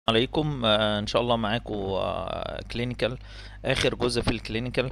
عليكم آه، ان شاء الله معاكم كلينيكال اخر جزء في الكلينيكال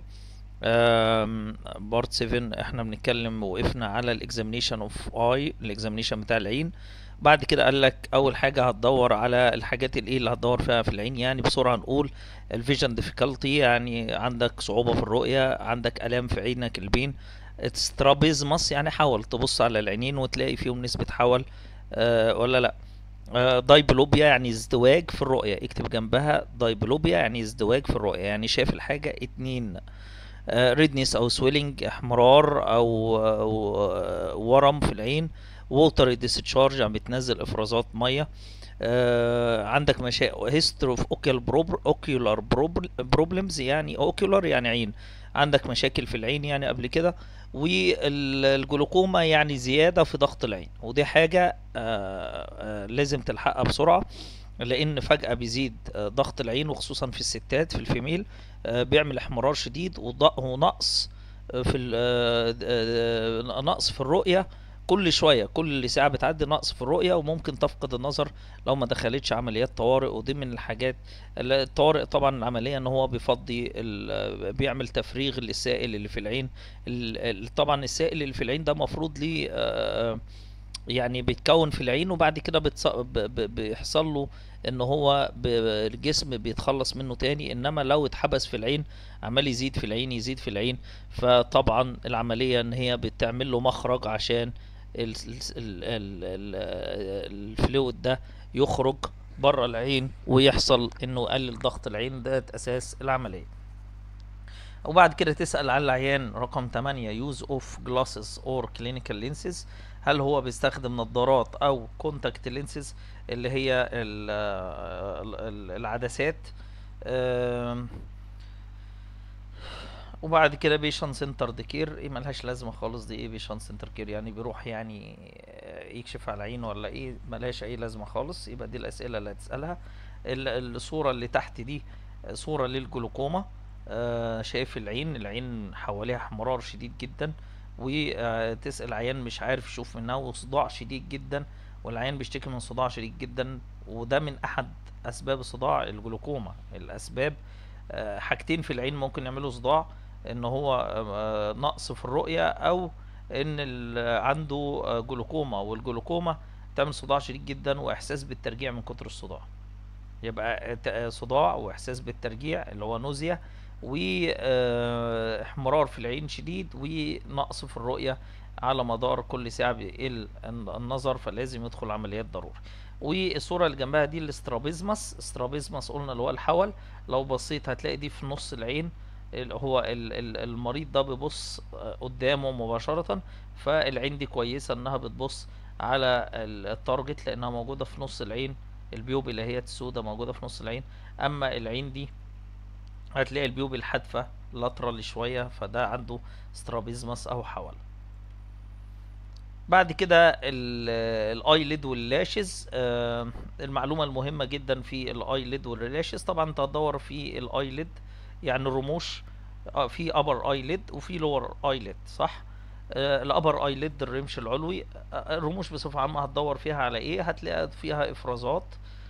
بارت 7 احنا بنتكلم وقفنا على الاكزامينيشن اوف اي الاكزامينيشن بتاع العين بعد كده قال لك اول حاجه هتدور على الحاجات الايه اللي هتدور فيها في العين يعني بسرعه نقول الفيجن ديفيكالتي يعني عندك صعوبه في الرؤيه عندك الام في عينك البين سترابيزمس يعني حاول تبص على العينين وتلاقي فيهم نسبه حول آه ولا لا آه، دايبلوبيا يعني ازدواج في الرؤية اكتب جنبها دايبلوبيا يعني ازدواج في الرؤية يعني شايف الحاجة اتنين ريدنس او سويلنج احمرار او, أو آه، ورم في العين ووتر ديسشارج يعني بتنزل افرازات ميه آه، عندك مشاكل هيستوري اوف اوكيولار بروبلمز يعني اوكيولار يعني عين عندك مشاكل في العين يعني قبل كده والجلوكوما يعني زيادة في ضغط العين ودي حاجة آه، آه، لازم تلحقها بسرعة لأن فجأة بيزيد آه، ضغط العين وخصوصا في الستات في الفيميل آه، بيعمل احمرار شديد وض- ونقص آه، في ال- آه، آه، نقص في الرؤية كل شوية كل ساعة بتعدي نقص في الرؤية وممكن تفقد النظر لو ما دخلتش عمليات طوارئ ودي من الحاجات الطوارئ طبعا العملية ان هو بيفضي ال- بيعمل تفريغ للسائل اللي في العين ال- ال- طبعا السائل اللي في العين ده مفروض ليه آه، يعني بيتكون في العين وبعد كده بتص... ب... ب... بيحصل له ان هو ب... الجسم بيتخلص منه تاني انما لو اتحبس في العين عمال يزيد في العين يزيد في العين فطبعا العملية ان هي بتعمل له مخرج عشان ال... ال... ال... ال... الفلويد ده يخرج بره العين ويحصل انه يقلل ضغط العين ده اساس العملية وبعد كده تسأل على العيان رقم 8 use of glasses or clinical lenses هل هو بيستخدم نظارات او contact lenses اللي هي ال- ال- العدسات آم، وبعد كده بيشن سنتر كير ايه ملهاش لازمه خالص دي ايه بيشن سنتر كير يعني بيروح يعني يكشف على عينه ولا ايه ملهاش اي لازمه خالص يبقى دي الاسئله اللي هتسالها ال- الصوره اللي تحت دي صوره للجلوكوما آه، شايف العين العين حواليها احمرار شديد جدا وتسأل عيان مش عارف يشوف منها وصداع شديد جدا والعيان بيشتكي من صداع شديد جدا وده من احد اسباب الصداع الجلوكوما الاسباب آه، حاجتين في العين ممكن يعملوا صداع ان هو آه، نقص في الرؤية او ان ال- عنده آه، جلوكوما والجلوكوما تعمل صداع شديد جدا واحساس بالترجيع من كتر الصداع يبقى ت- صداع واحساس بالترجيع اللي هو نوزيا واحمرار في العين شديد ونقص في الرؤية على مدار كل ساعة بيقل الن- النظر فلازم يدخل عمليات ضروري والصورة اللي جنبها دي الاسترابيزمس استرابيزمس قلنا اللي هو الحول لو بصيت هتلاقي دي في نص العين ال- هو ال- ال- المريض ده بيبص آه، قدامه مباشرة فالعين دي كويسة انها بتبص على ال- التارجت لانها موجودة في نص العين البيوب اللي هي السوداء موجودة في نص العين اما العين دي هتلاقي البيوب الحادفة لاترال شوية فده عنده سترابيزمس او حول بعد كده الاي ليد واللاشز آه، المعلومة المهمة جدا في الاي ليد واللاشز طبعا انت هتدور في الاي ليد يعني الرموش آه، في ابر اي ليد وفي لور اي ليد صح الابر اي ليد الرمش العلوي آه، الرموش بصفة عامة هتدور فيها على ايه هتلاقي فيها افرازات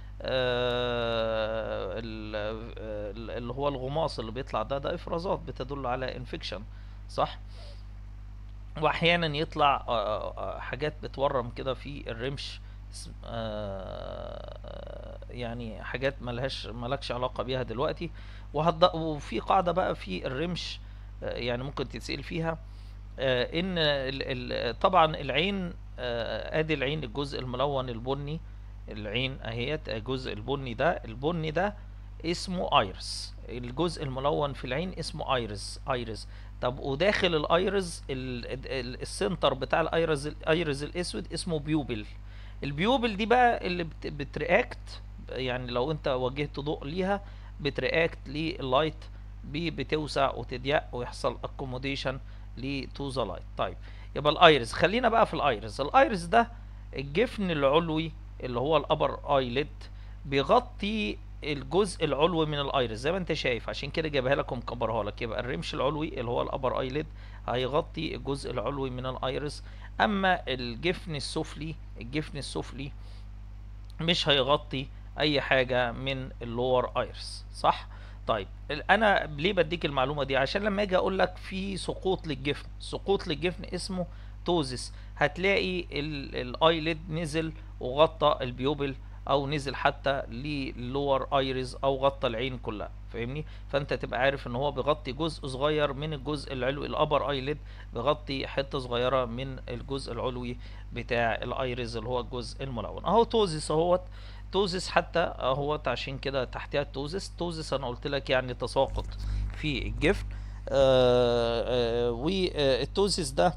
آه، ال- ال- اللي هو الغماص اللي بيطلع ده ده افرازات بتدل على انفكشن صح واحيانا يطلع آه، آه، حاجات بتورم كده في الرمش اسم- آه، يعني حاجات ملهاش ملكش علاقة بيها دلوقتي وهتض... وفي قاعدة بقى في الرمش آه، يعني ممكن تتسأل فيها آه، ان ال... ال... طبعا العين آه، ادي العين الجزء الملون البني العين اهيت الجزء البني ده البني ده اسمه ايرس الجزء الملون في العين اسمه ايرس ايرس طب وداخل الايرس ال... ال... السنتر بتاع الايرس الايرس الاسود اسمه بيوبل البيوبل دي بقى اللي بت... بترياكت يعني لو انت وجهت ضوء ليها بترياكت لللايت بي بتوسع وتضيق ويحصل اكوموديشن لتو ذا لايت طيب يبقى الايرس خلينا بقى في الايرس الايرس ده الجفن العلوي اللي هو الابر ايلid بيغطي الجزء العلوي من الايرس زي ما انت شايف عشان كده جايبها لك ومكبرها لك يبقى الرمش العلوي اللي هو الابر ايلid هيغطي الجزء العلوي من الايرس اما الجفن السفلي الجفن السفلي مش هيغطي اي حاجه من اللور ايرس صح طيب ال- انا ليه بديك المعلومه دي عشان لما اجي اقول لك في سقوط للجفن سقوط للجفن اسمه توزس هتلاقي الايلid نزل وغطى البيوبل او نزل حتى للور ايريز او غطى العين كلها فاهمني فانت تبقى عارف ان هو بيغطي جزء صغير من الجزء العلوي الابر ايلid بيغطي حته صغيره من الجزء العلوي بتاع الايريز اللي هو الجزء الملون اهو توزس اهوت توزس حتى اهوت عشان كده تحتها توزس توزس انا قلت لك يعني تساقط في الجفن آه آه والتوزس ده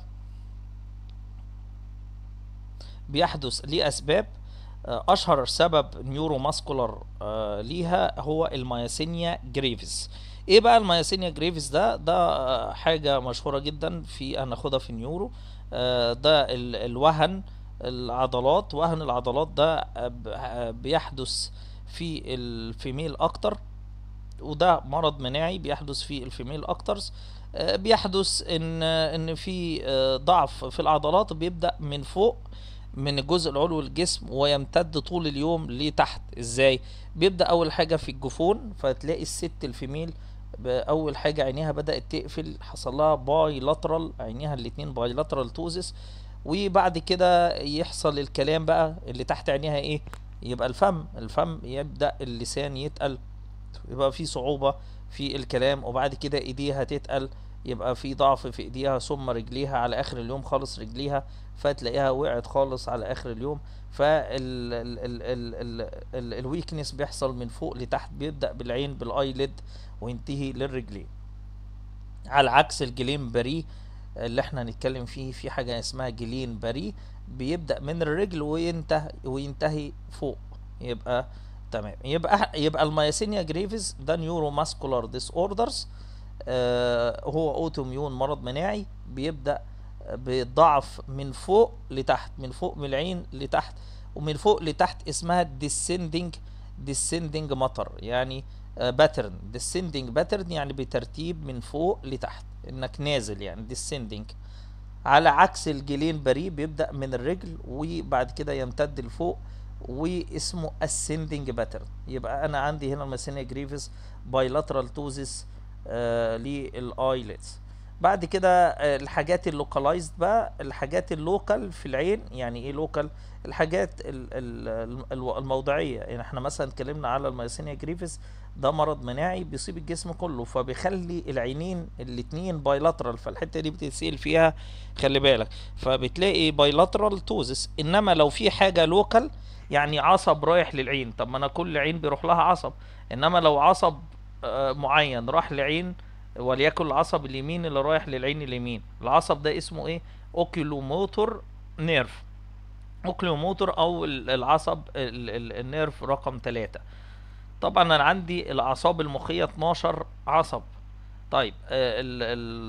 بيحدث ليه اسباب آه، اشهر سبب نيورو ماسكولار ليها هو المياسينيا جريفيس ايه بقى المياسينيا جريفيس ده ده آه، حاجه مشهوره جدا في هناخدها في النيورو آه، ده ال- الوهن العضلات وهن العضلات ده آه، ب- آه، بيحدث في الفيميل اكتر وده مرض مناعي بيحدث في الفيميل اكترز آه، بيحدث ان ان في آه، ضعف في العضلات بيبدأ من فوق من الجزء العلوي للجسم ويمتد طول اليوم لتحت ازاي بيبدأ اول حاجة في الجفون فتلاقي الست الفيميل ب- اول حاجة عينيها بدأت تقفل حصل لها باي لاترال عينيها الاتنين باي لاترال توزس وبعد كده يحصل الكلام بقى اللي تحت عينيها ايه يبقى الفم الفم يبدأ اللسان يتقل يبقى في صعوبة في الكلام وبعد كده ايديها تتقل يبقى في ضعف في ايديها ثم رجليها على اخر اليوم خالص رجليها فتلاقيها وقعت خالص على اخر اليوم فالويكنس بيحصل من فوق لتحت بيبدأ بالعين بالايلid وينتهي للرجلين على عكس الجلين باري اللي احنا هنتكلم فيه في حاجة اسمها جلين باري بيبدأ من الرجل وينتهي وينتهي فوق يبقى تمام يبقى يبقى المياسينيا جريفيز ده نيورو ماسكولار ديس اوردرز هو اوتوميون مرض مناعي بيبدأ بضعف من فوق لتحت من فوق من العين لتحت ومن فوق لتحت اسمها descending descending مطر يعني باترن descending باترن يعني بترتيب من فوق لتحت انك نازل يعني descending على عكس الجلين بري بيبدأ من الرجل وبعد كده يمتد لفوق واسمه ascending pattern يبقى انا عندي هنا الماسينيا جريفيس bilateral ptosis آه للايلتس بعد كده آه الحاجات اللوكالايزد بقى الحاجات اللوكال في العين يعني ايه لوكال الحاجات ال- ال- ال- الموضعيه يعني احنا مثلا اتكلمنا على المياسينيا جريفيس ده مرض مناعي بيصيب الجسم كله فبيخلي العينين الاتنين بايلاترال فالحته دي بتتسال فيها خلي بالك فبتلاقي بايلاترال توزس انما لو في حاجه لوكال يعني عصب رايح للعين طب ما انا كل عين بيروح لها عصب انما لو عصب آه، معين راح لعين وليكن العصب اليمين اللي رايح للعين اليمين العصب ده اسمه ايه اوكيلوموتور نيرف اوكيلوموتور او ال- العصب ال- ال- النيرف رقم ثلاثة طبعا انا عندي الاعصاب المخية 12 عصب طيب آه، ال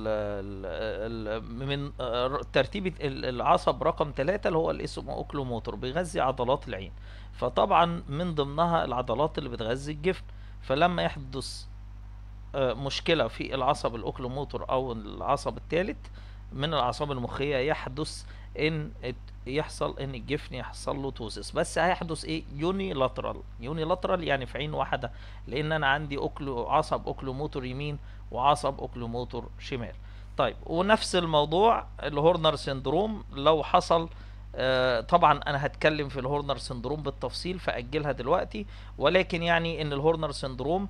ال ال من آه، ترتيب ال- العصب رقم ثلاثة اللي هو اللي اسمه اوكلوموتور بيغذي عضلات العين فطبعا من ضمنها العضلات اللي بتغذي الجفن فلما يحدث آه، مشكلة في العصب الأوكلوموتور أو العصب الثالث من الأعصاب المخية يحدث إن ات- يحصل إن الجفن يحصل له توزس بس هيحدث إيه يوني لاترال يوني لاترال يعني في عين واحدة لأن أنا عندي أوكلو عصب أوكلوموتور يمين وعصب أوكلوموتور شمال طيب ونفس الموضوع الهورنر سندروم لو حصل آه، طبعا انا هتكلم في الهورنر سندروم بالتفصيل فاجلها دلوقتي ولكن يعني ان الهورنر سندروم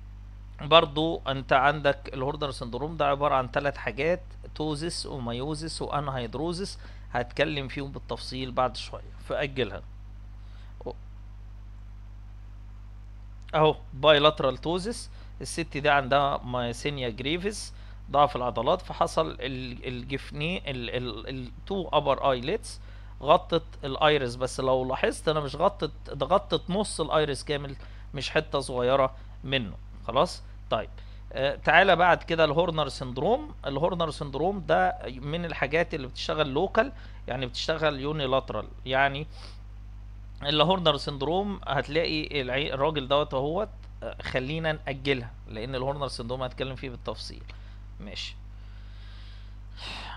برضو انت عندك الهوردر سندروم ده عبارة عن ثلاث حاجات توزس وميوزس وانهيدروزس هتكلم فيهم بالتفصيل بعد شوية فأجلها و- اهو بايلاترال توزس الست دي عندها مايسينيا جريفيس ضعف العضلات فحصل ال- الجفنين التو ابر ايلتس غطت الايرس بس لو لاحظت انا مش غطت ده غطت نص الايرس كامل مش حتة صغيرة منه خلاص طيب آه تعالى بعد كده الهورنر سندروم الهورنر سندروم ده من الحاجات اللي بتشتغل لوكال يعني بتشتغل يونيلاترال يعني الهورنر سندروم هتلاقي العي... الراجل دوت اهوت آه، خلينا نأجلها لأن الهورنر سندروم هتكلم فيه بالتفصيل ماشي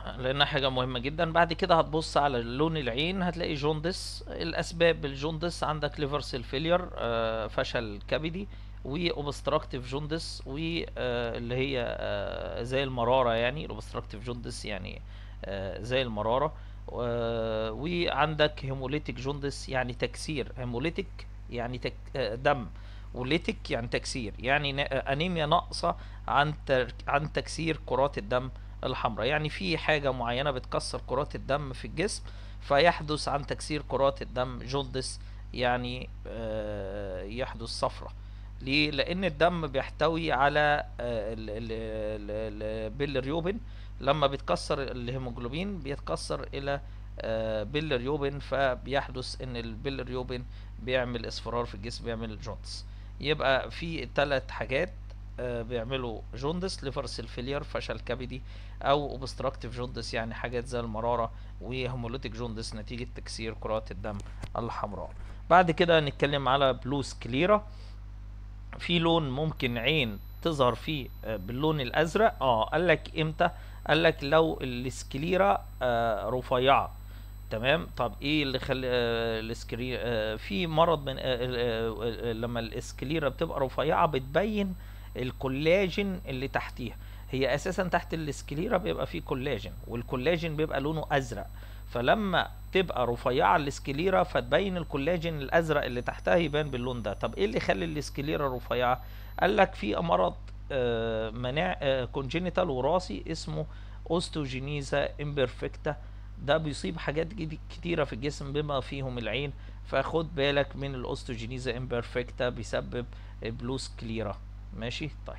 لانها حاجة مهمة جدا بعد كده هتبص على لون العين هتلاقي جوندس الاسباب الجوندس عندك ليفر سيل فيلير فشل كبدي واوبستراكتيف جوندس واللي هي آه، زي المرارة يعني الاوبستراكتيف جوندس يعني آه، زي المرارة و- وعندك هيموليتيك جوندس يعني تكسير هيموليتيك يعني تك آه، دم وليتيك يعني تكسير يعني ن- آه، انيميا ناقصة عن تر... عن تكسير كرات الدم الحمراء يعني في حاجة معينة بتكسر كرات الدم في الجسم فيحدث عن تكسير كرات الدم جوندس يعني آه، يحدث صفرة ليه؟ لأن الدم بيحتوي على آه، ال- ال- ال- البيليروبين لما بيتكسر الهيموجلوبين بيتكسر إلى آه، بيليروبين فبيحدث إن البيليروبين بيعمل اصفرار في الجسم بيعمل جوندس يبقى في ثلاث حاجات آه، بيعملوا جوندس ليفر سيل فيلير فشل كبدي او اوبستراكتيف جوندس يعني حاجات زي المراره وهيموليتيك جوندس نتيجه تكسير كرات الدم الحمراء بعد كده نتكلم على بلوس كليرا في لون ممكن عين تظهر فيه آه، باللون الازرق اه قال لك امتى قال لك لو السكليرا آه، رفيعه تمام طب ايه اللي خلي آه الاسكليرا آه في مرض من آه آه آه لما الاسكليرا بتبقى رفيعه بتبين الكولاجين اللي تحتيها هي اساسا تحت الاسكليرا بيبقى فيه كولاجين والكولاجين بيبقى لونه ازرق فلما تبقى رفيعه الاسكليرا فتبين الكولاجين الازرق اللي تحتها يبان باللون ده طب ايه اللي يخلي الاسكليرا رفيعه قال لك في مرض آه مناع آه كونجينيتال وراثي اسمه اوستوجينيزا امبرفكتا ده بيصيب حاجات جدي- كتيرة في الجسم بما فيهم العين فخد بالك من الاوستوجينيزا امبرفكتا بيسبب بلوس كليرا ماشي طيب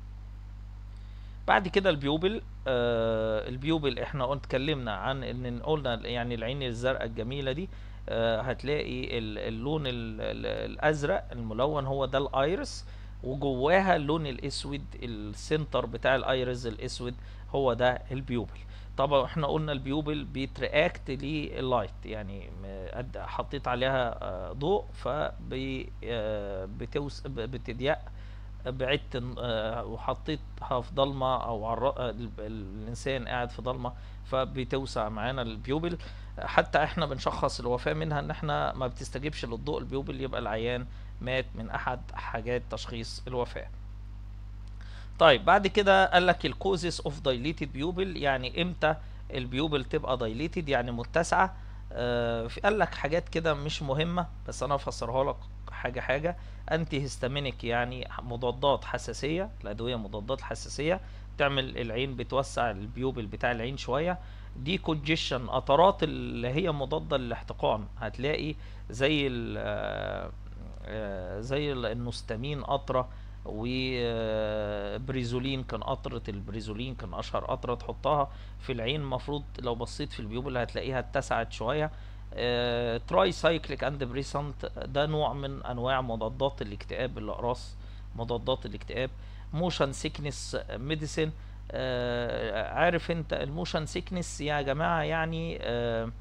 بعد كده البيوبل آه البيوبل احنا قلت اتكلمنا عن ان قلنا يعني العين الزرقاء الجميلة دي آه هتلاقي ال- اللون ال- ال- الازرق الملون هو ده الايرس وجواها اللون الاسود السنتر بتاع الايرس الاسود هو ده البيوبل طبعا احنا قلنا البيوبل بيترياكت لللايت يعني م- قد- حطيت عليها آه، ضوء فبي آه، بتوس ب- بتضيق بعدت ن- آه، وحطيتها في ضلمه او على الر- آه، ال- الانسان قاعد في ضلمه فبتوسع معانا البيوبل حتى احنا بنشخص الوفاه منها ان احنا ما بتستجيبش للضوء البيوبل يبقى العيان مات من احد حاجات تشخيص الوفاه طيب بعد كده قال لك الكوزيس اوف دايليتد بيوبل يعني امتى البيوبل تبقى دايليتد يعني متسعه آه في قال لك حاجات كده مش مهمه بس انا افسرها لك حاجه حاجه انتي هيستامينيك يعني مضادات حساسيه الادويه مضادات حساسيه تعمل العين بتوسع البيوبل بتاع العين شويه دي كونجيشن قطرات اللي هي مضاده للاحتقان هتلاقي زي ال آه، آه، زي ال- النستامين قطره وبريزولين كان قطرة البريزولين كان أشهر قطرة تحطها في العين المفروض لو بصيت في البيوبل هتلاقيها اتسعت شوية تراي سايكليك اند بريسنت ده نوع من أنواع مضادات الاكتئاب الأقراص مضادات الاكتئاب موشن سيكنس ميديسين عارف انت الموشن سيكنس يا جماعة يعني آه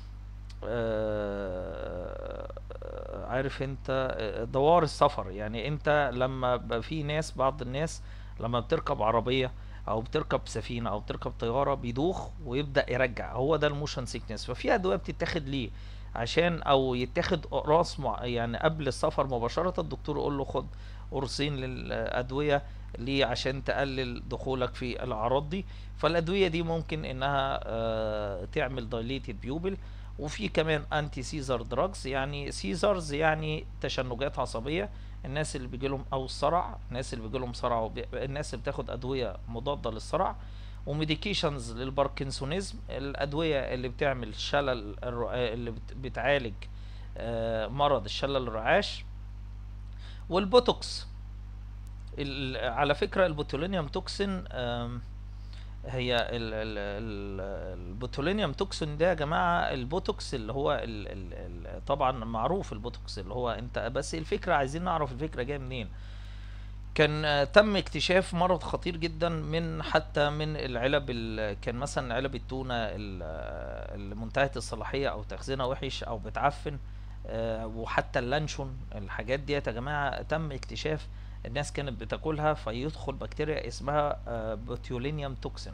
آه، عارف انت آه، دوار السفر يعني انت لما بقى في ناس بعض الناس لما بتركب عربية او بتركب سفينة او بتركب طيارة بيدوخ ويبدأ يرجع هو ده الموشن سيكنس ففي ادوية بتتاخد ليه عشان او يتاخد اقراص مع يعني قبل السفر مباشرة الدكتور يقول له خد قرصين للادوية ليه عشان تقلل دخولك في الاعراض دي فالادوية دي ممكن انها آه، تعمل دايليتد بيوبل وفي كمان انتي سيزر دراجز يعني سيزرز يعني تشنجات عصبيه الناس اللي بيجي لهم او الصرع الناس اللي بيجي لهم صرع وبي... الناس اللي بتاخد ادويه مضاده للصرع وميديكيشنز للباركنسونيزم الادويه اللي بتعمل شلل الرع... اللي بت... بتعالج آه، مرض الشلل الرعاش والبوتوكس ال... على فكره البوتولينيوم توكسين آم، هي ال ال ال البوتولينيوم توكسين ده يا جماعة البوتوكس اللي هو ال ال ال طبعا معروف البوتوكس اللي هو انت بس الفكرة عايزين نعرف الفكرة جاية منين كان آه، تم اكتشاف مرض خطير جدا من حتى من العلب ال- كان مثلا علب التونة ال- آه، اللي منتهية الصلاحية او تخزينها وحش او بتعفن آه، وحتى اللانشون الحاجات ديت يا جماعة تم اكتشاف الناس كانت بتاكلها فيدخل بكتيريا اسمها آه، بوتيولينيوم توكسين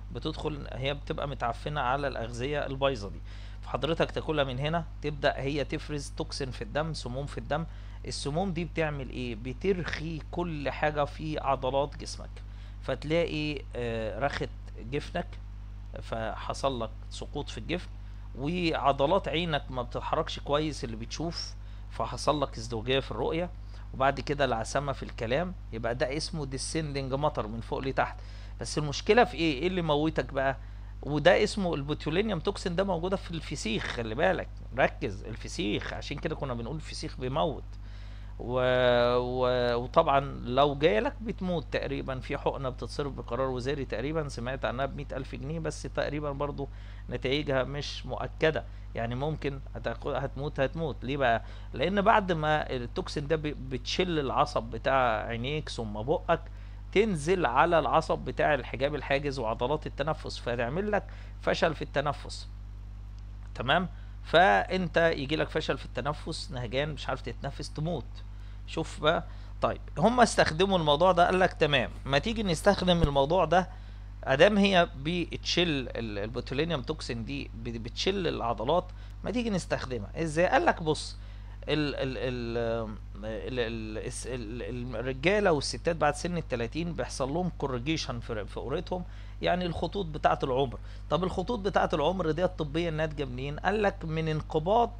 بتدخل هي بتبقى متعفنه على الاغذيه البايظه دي فحضرتك تاكلها من هنا تبدا هي تفرز توكسين في الدم سموم في الدم السموم دي بتعمل ايه بترخي كل حاجه في عضلات جسمك فتلاقي آه، رخت جفنك فحصل لك سقوط في الجفن وعضلات عينك ما بتتحركش كويس اللي بتشوف فحصل لك ازدواجية في الرؤية وبعد كده العسامة في الكلام يبقى ده اسمه descending مطر من فوق لتحت بس المشكلة في ايه ايه اللي موتك بقى وده اسمه البوتيولينيوم توكسين ده موجودة في الفسيخ خلي بالك ركز الفسيخ عشان كده كنا بنقول الفسيخ بيموت و... و... وطبعا لو جالك بتموت تقريبا في حقنة بتتصرف بقرار وزاري تقريبا سمعت عنها بمئة ألف جنيه بس تقريبا برضو نتائجها مش مؤكدة يعني ممكن هتاخد هتموت هتموت ليه بقى لأن بعد ما التوكسين ده ب- بتشل العصب بتاع عينيك ثم بقك تنزل على العصب بتاع الحجاب الحاجز وعضلات التنفس فتعمل لك فشل في التنفس تمام فانت يجي لك فشل في التنفس نهجان مش عارف تتنفس تموت شوف بقى طيب هم استخدموا الموضوع ده قال لك تمام ما تيجي نستخدم الموضوع ده ادام هي بتشل ال- البوتولينيوم توكسين دي بت- بتشل العضلات ما تيجي نستخدمها ازاي قال لك بص ال ال ال ال ال الس- ال- الرجاله والستات بعد سن ال 30 بيحصل لهم كورجيشن في في قريتهم يعني الخطوط بتاعه العمر طب الخطوط بتاعه العمر دي الطبيه ناتجه منين قال لك من انقباض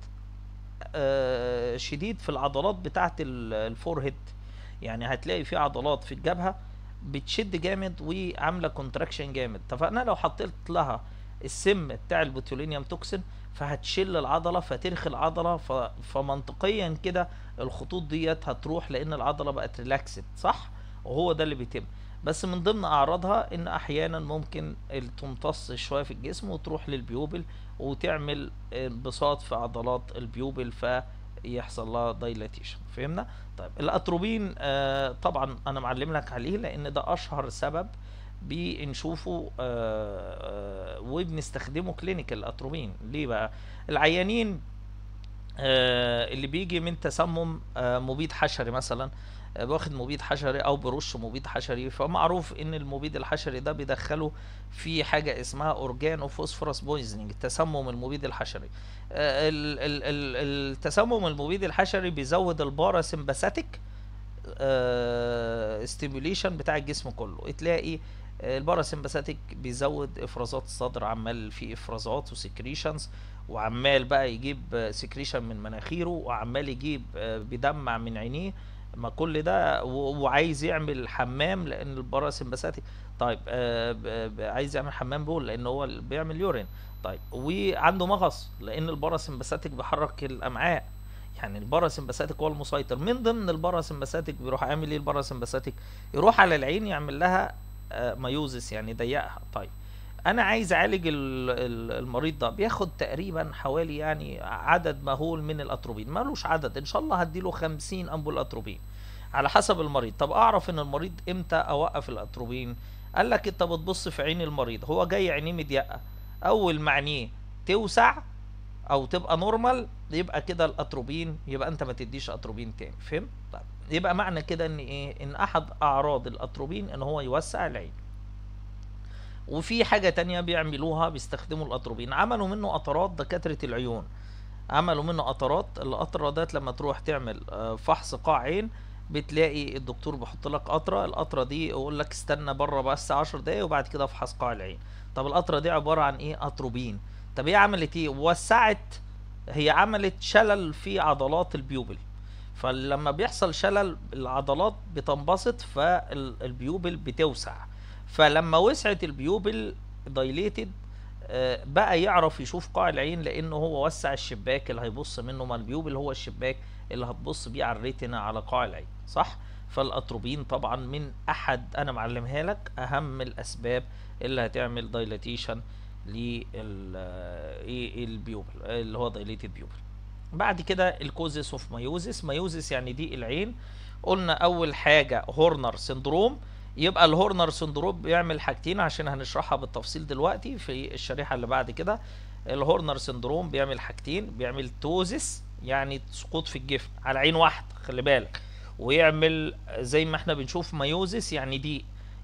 آه، شديد في العضلات بتاعه ال- الفورهيد يعني هتلاقي في عضلات في الجبهه بتشد جامد وعامله كونتراكشن جامد طب انا لو حطيت لها السم بتاع البوتولينيوم توكسين فهتشل العضله فترخي العضله ف... فمنطقيا كده الخطوط ديت هتروح لان العضله بقت ريلاكسد صح وهو ده اللي بيتم بس من ضمن اعراضها ان احيانا ممكن ال- تمتص شويه في الجسم وتروح للبيوبل وتعمل انبساط في عضلات البيوبل فيحصل لها دايلاتيشن فهمنا طيب الاتروبين آه طبعا انا معلم لك عليه لان ده اشهر سبب بنشوفه آه آه وبنستخدمه كلينيكال الاتروبين ليه بقى العيانين آه اللي بيجي من تسمم آه مبيد حشري مثلا آه، واخد مبيد حشري او برش مبيد حشري فمعروف ان المبيد الحشري ده بيدخله في حاجه اسمها اورجانو فوسفورس بويزنينج التسمم المبيد الحشري آه، ال- ال- ال- التسمم المبيد الحشري بيزود الباراسمباثيك ستيموليشن بتاع الجسم كله تلاقي آه، الباراسمباثيك بيزود افرازات الصدر عمال في افرازات وسكريشنز وعمال بقى يجيب سكريشن من مناخيره وعمال يجيب آه، بيدمع من عينيه ما كل ده و- وعايز يعمل حمام لان الباراسمباثيك طيب آه، ب- ب- عايز يعمل حمام بول لان هو اللي بيعمل يورين طيب وعنده مغص لان الباراسمباثيك بيحرك الامعاء يعني الباراسمباثيك هو المسيطر من ضمن الباراسمباثيك بيروح عامل ايه الباراسمباثيك يروح على العين يعمل لها آه، مايوزس يعني يضيقها طيب انا عايز اعالج ال- ال- المريض ده بياخد تقريبا حوالي يعني عدد مهول من الاتروبين مالوش عدد ان شاء الله هديله 50 امبول اتروبين على حسب المريض طب اعرف ان المريض امتى اوقف الاتروبين قال لك انت بتبص في عين المريض هو جاي عينيه مضيقه اول ما عينيه توسع او تبقى نورمال يبقى كده الاتروبين يبقى انت ما تديش اتروبين تاني فهمت طيب يبقى معنى كده ان ايه ان احد اعراض الاتروبين ان هو يوسع العين وفي حاجة تانية بيعملوها بيستخدموا الأتروبين عملوا منه قطرات دكاترة العيون عملوا منه قطرات القطرة ديت لما تروح تعمل آه، فحص قاع عين بتلاقي الدكتور بيحط لك قطرة القطرة دي يقول لك استنى بره بس 10 دقايق وبعد كده افحص قاع العين طب القطرة دي عبارة عن ايه أتروبين طب هي عملت ايه وسعت هي عملت شلل في عضلات البيوبل فلما بيحصل شلل العضلات بتنبسط فالبيوبل بتوسع فلما وسعت البيوبل دايليتد بقى يعرف يشوف قاع العين لانه هو وسع الشباك اللي هيبص منه ما البيوبل هو الشباك اللي هتبص بيه على الريتنا على قاع العين صح فالاتروبين طبعا من احد انا معلمها لك اهم الاسباب اللي هتعمل دايلاتيشن لل ايه البيوبل اللي هو دايليتد بيوبل بعد كده الكوزيس اوف مايوزيس مايوزيس يعني ضيق العين قلنا اول حاجه هورنر سندروم يبقى الهورنر سندروم بيعمل حاجتين عشان هنشرحها بالتفصيل دلوقتي في الشريحه اللي بعد كده الهورنر سندروم بيعمل حاجتين بيعمل توزس يعني سقوط في الجفن على عين واحده خلي بالك ويعمل زي ما احنا بنشوف مايوزيس يعني ضيق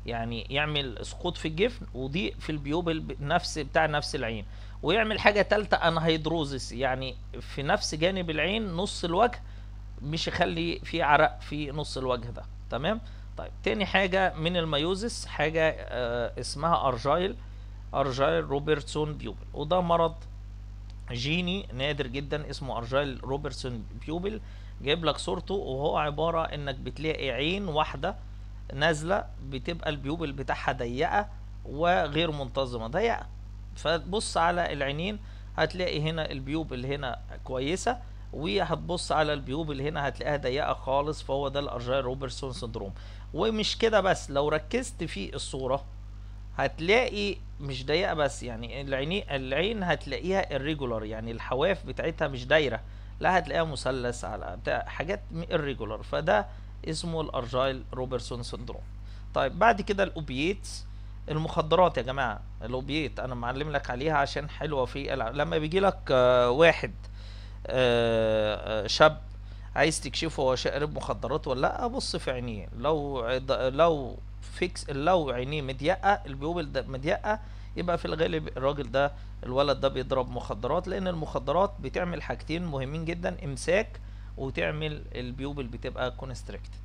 يعني يعمل سقوط في الجفن وضيق في البيوبل ب- نفس بتاع نفس العين ويعمل حاجة تالتة انهيدروزس يعني في نفس جانب العين نص الوجه مش يخلي في عرق في نص الوجه ده تمام طيب تاني حاجة من الميوزس حاجة آه اسمها ارجايل ارجايل روبرتسون بيوبل وده مرض جيني نادر جدا اسمه ارجايل روبرتسون بيوبل جايب لك صورته وهو عبارة انك بتلاقي عين واحدة نازلة بتبقى البيوبل بتاعها ضيقة وغير منتظمة ضيقة فتبص على العينين هتلاقي هنا البيوبل هنا كويسة وهتبص على البيوبل هنا هتلاقيها ضيقة خالص فهو ده الارجايل روبرتسون سندروم ومش كده بس لو ركزت في الصورة هتلاقي مش ضيقة بس يعني العينين العين هتلاقيها irregular يعني الحواف بتاعتها مش دايرة لا هتلاقيها مثلث على بتاع حاجات irregular فده اسمه الارجايل روبرتسون سندروم طيب بعد كده الاوبييتس المخدرات يا جماعة الاوبييت انا معلم لك عليها عشان حلوة في الع... لما بيجي لك آه، واحد آه، آه، شاب عايز تكشفه هو شارب مخدرات ولا لا بص في عينيه لو عض- لو فيكس لو عينيه مضيقه البيوبل ده مضيقه يبقى في الغالب الراجل ده الولد ده بيضرب مخدرات لان المخدرات بتعمل حاجتين مهمين جدا امساك وتعمل البيوبل بتبقى كونستريكتد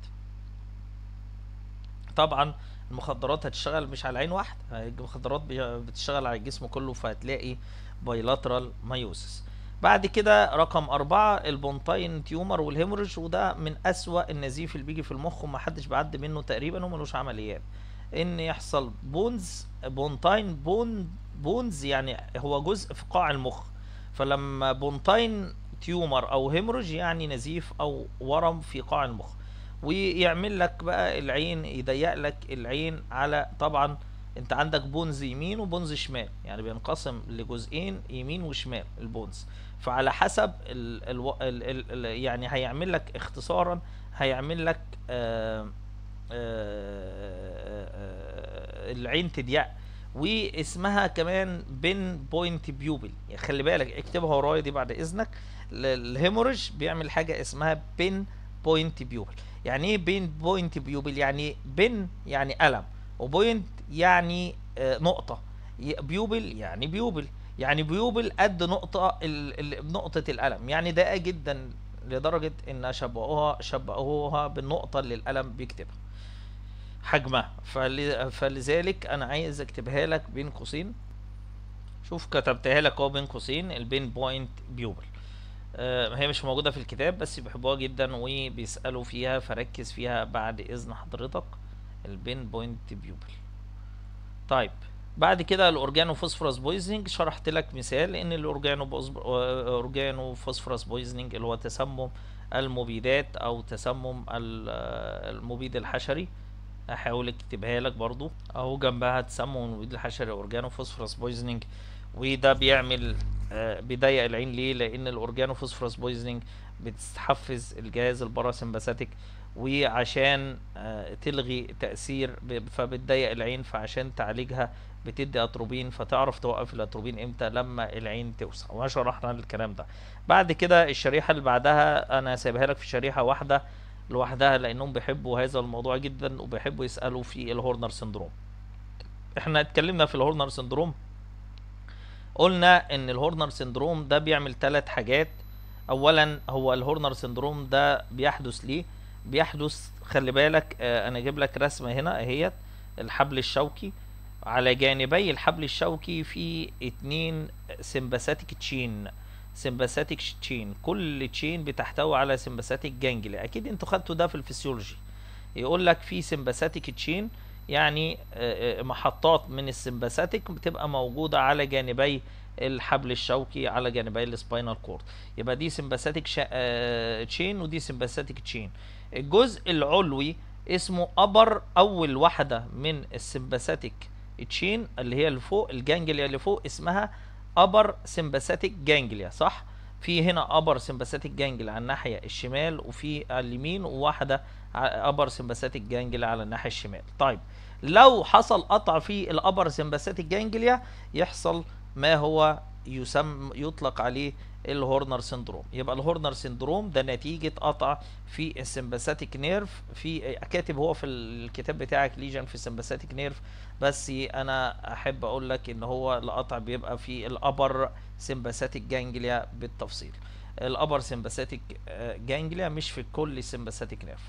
طبعا المخدرات هتشتغل مش على عين واحده المخدرات بي- بتشتغل على الجسم كله فهتلاقي بايلاترال مايوسس بعد كده رقم أربعة البونتاين تيومر والهيموريج وده من أسوأ النزيف اللي بيجي في المخ ومحدش بيعدي منه تقريبا وملوش عمليات إن يحصل بونز بونتاين بون بونز يعني هو جزء في قاع المخ فلما بونتاين تيومر أو هيموريج يعني نزيف أو ورم في قاع المخ ويعمل لك بقى العين يضيق لك العين على طبعا انت عندك بونز يمين وبونز شمال يعني بينقسم لجزئين يمين وشمال البونز فعلى حسب ال ال ال ال ال يعني هيعمل لك اختصارا هيعمل لك آه آه آه العين تضيق واسمها كمان بين بوينت بيوبل يعني خلي بالك اكتبها ورايا دي بعد اذنك ال- الهيموريج بيعمل حاجه اسمها بين بوينت بيوبل يعني ايه بين بوينت بيوبل يعني بين يعني ألم وبوينت يعني آه، نقطة ي- بيوبل يعني بيوبل يعني بيوبل قد نقطة ال... ال... نقطة الألم يعني دقيقة جدا لدرجة إن شبهوها شبهوها بالنقطة اللي القلم بيكتبها حجمها فل... فلذلك أنا عايز أكتبها لك بين قوسين شوف كتبتها لك اهو بين قوسين البين بوينت بيوبل آه، هي مش موجودة في الكتاب بس بيحبوها جدا وبيسألوا فيها فركز فيها بعد إذن حضرتك البين بوينت بيوبل طيب بعد كده الاورجانو فوسفورس بويزنينج شرحت لك مثال ان الاورجانو بوز- اورجانو فوسفورس بويزنينج اللي هو تسمم المبيدات او تسمم ال- المبيد الحشري احاول اكتبها لك برضو اهو جنبها تسمم المبيد الحشري اورجانو فوسفورس بويزنينج وده بيعمل آه، بيضيق العين ليه لان الاورجانو فوسفورس بويزنينج بتحفز الجهاز الباراسمباثيك وعشان آه، تلغي تأثير ب- فبتضيق العين فعشان تعالجها بتدي اتروبين فتعرف توقف الاتروبين امتى لما العين توسع وشرحنا الكلام ده بعد كده الشريحة اللي بعدها انا سايبها لك في شريحة واحدة لوحدها لانهم بيحبوا هذا الموضوع جدا وبيحبوا يسألوا في الهورنر سندروم احنا اتكلمنا في الهورنر سندروم قلنا ان الهورنر سندروم ده بيعمل ثلاث حاجات اولا هو الهورنر سندروم ده بيحدث ليه بيحدث خلي بالك آه، انا اجيب لك رسمه هنا اهيت الحبل الشوكي على جانبي الحبل الشوكي في اتنين سمباثيك تشين سمباثيك تشين كل تشين بتحتوي على سمباثيك جانجلي اكيد انتوا خدتوا ده في الفسيولوجي يقول لك في سمباثيك تشين يعني آه، آه، محطات من السمباثيك بتبقى موجوده على جانبي الحبل الشوكي على جانبي السباينال كورد يبقى دي سمباثيك تشين ودي سمباثيك تشين الجزء العلوي اسمه ابر اول واحده من السمباثيك تشين اللي هي اللي فوق الجانجليا اللي فوق اسمها ابر سمباثيك جانجليا صح في هنا ابر سمباثيك جانجليا على الناحيه الشمال وفي على اليمين وواحده ابر سمباثيك جانجليا على الناحيه الشمال طيب لو حصل قطع في الابر سمباثيك جانجليا يحصل ما هو يسمى يطلق عليه الهورنر سندروم يبقى الهورنر سندروم ده نتيجة قطع في السمباثيك نيرف في كاتب هو في الكتاب بتاعك ليجن في السمباثيك نيرف بس انا احب اقول لك ان هو القطع بيبقى في الابر سمباثيك جانجليا بالتفصيل الابر سمباثيك جانجليا مش في كل سمباثيك نيرف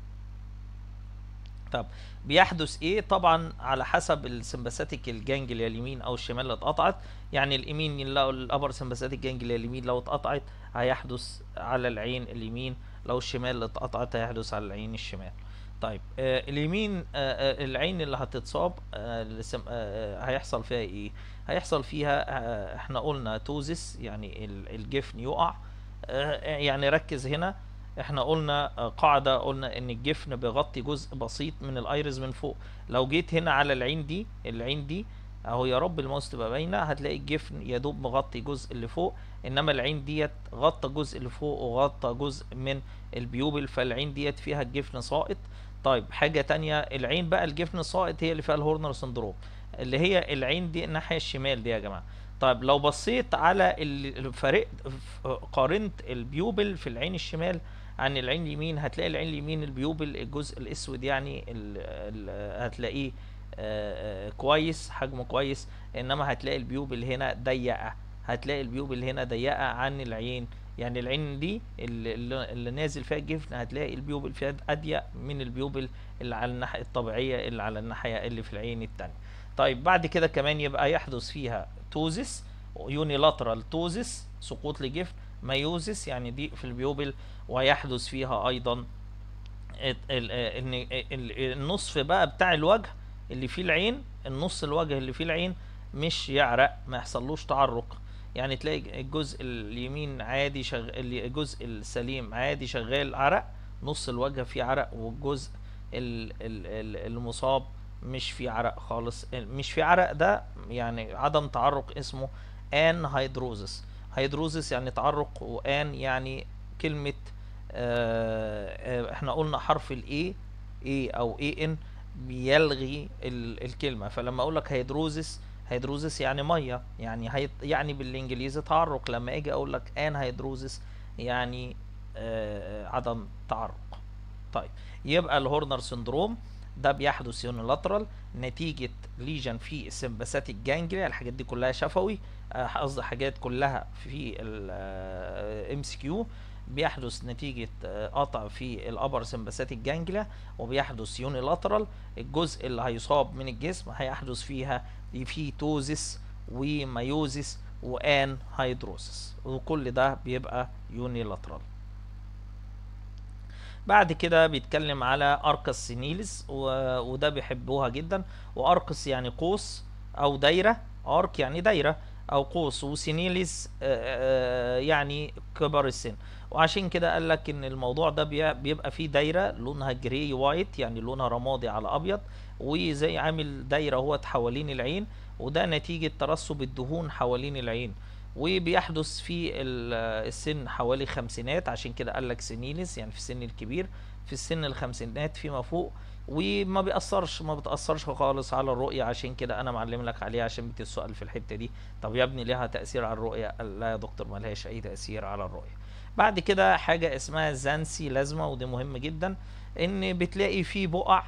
طب بيحدث ايه طبعا على حسب السمباثيك الجانجليا اليمين او الشمال اللي اتقطعت يعني اليمين لو الابر سمباثيك جانجليا اليمين لو اتقطعت هيحدث على العين اليمين لو الشمال اللي اتقطعت هيحدث على العين الشمال طيب آه اليمين آه آه العين اللي هتتصاب آه اللي سم- آه آه، هيحصل فيها ايه هيحصل فيها آه احنا قلنا توزس يعني ال- الجفن يقع آه يعني ركز هنا احنا قلنا آه، قاعدة قلنا ان الجفن بيغطي جزء بسيط من الايرز من فوق لو جيت هنا على العين دي العين دي اهو يا رب الماوس تبقى باينة هتلاقي الجفن يا دوب مغطي جزء اللي فوق انما العين ديت غطى جزء اللي فوق وغطى جزء من البيوبل فالعين ديت فيها الجفن ساقط طيب حاجة تانية العين بقى الجفن الساقط هي اللي فيها الهورنر سندروم اللي هي العين دي الناحية الشمال دي يا جماعة طيب لو بصيت على الفرق قارنت البيوبل في العين الشمال عن العين اليمين هتلاقي العين اليمين البيوبل الجزء الاسود يعني ال ال هتلاقيه آه، آه، كويس حجمه كويس انما هتلاقي البيوبل هنا ضيقه هتلاقي البيوبل هنا ضيقه عن العين يعني العين دي اللي, اللي اللي نازل فيها الجفن هتلاقي البيوبل فيها اضيق من البيوبل اللي على الناحيه الطبيعيه اللي على الناحيه اللي في العين التانية طيب بعد كده كمان يبقى يحدث فيها توزس يونيلاترال توزس سقوط لجفن مايوزس يعني ضيق في البيوبل ويحدث فيها ايضا ال- ال- ان ال- النصف بقى بتاع الوجه اللي فيه العين النص الوجه اللي فيه العين مش يعرق ما يحصلوش تعرق يعني تلاقي الجزء اليمين عادي شغال الجزء السليم عادي شغال عرق نص الوجه فيه عرق والجزء ال- ال- ال- المصاب مش فيه عرق خالص مش فيه عرق ده يعني عدم تعرق اسمه ان هيدروزس هيدروزس يعني تعرق وان يعني كلمة آه، آه، احنا قلنا حرف الاي اي او اي ان بيلغي ال- الكلمة فلما اقول لك هيدروزس هيدروزس يعني مية يعني هي يعني بالانجليزي تعرق لما اجي اقول لك ان هيدروزس يعني آه، عدم تعرق طيب يبقى الهورنر سندروم ده بيحدث يونيلاترال نتيجة ليجن في السمباثيك جانجليا الحاجات دي كلها شفوي آه، قصدي حاجات كلها في الام سي كيو بيحدث نتيجة آه، قطع في الابر سمباثيك جانجليا وبيحدث يونيلاترال الجزء اللي هيصاب من الجسم هيحدث فيها في توزس ومايوزس وان هيدروسس وكل ده بيبقى يونيلاترال بعد كده بيتكلم على اركس سينيلس و... وده بيحبوها جدا واركس يعني قوس او دايره ارك يعني دايره او قوس وسينيلس آه، آه، يعني كبر السن وعشان كده قال لك ان الموضوع ده بي- بيبقى فيه دايره لونها جراي وايت يعني لونها رمادي على ابيض وزي عامل دايره اهوت حوالين العين وده نتيجه ترسب الدهون حوالين العين وبيحدث في ال- السن حوالي خمسينات عشان كده قال لك سينيلس يعني في السن الكبير في السن الخمسينات فيما فوق وما بيأثرش ما بتأثرش خالص على الرؤية عشان كده انا معلم لك عليها عشان بتسأل في الحتة دي طب يا ابني ليها تأثير على الرؤية قال لا يا دكتور ملهاش اي تأثير على الرؤية بعد كده حاجة اسمها زانسي لازمة ودي مهم جدا ان بتلاقي فيه بقع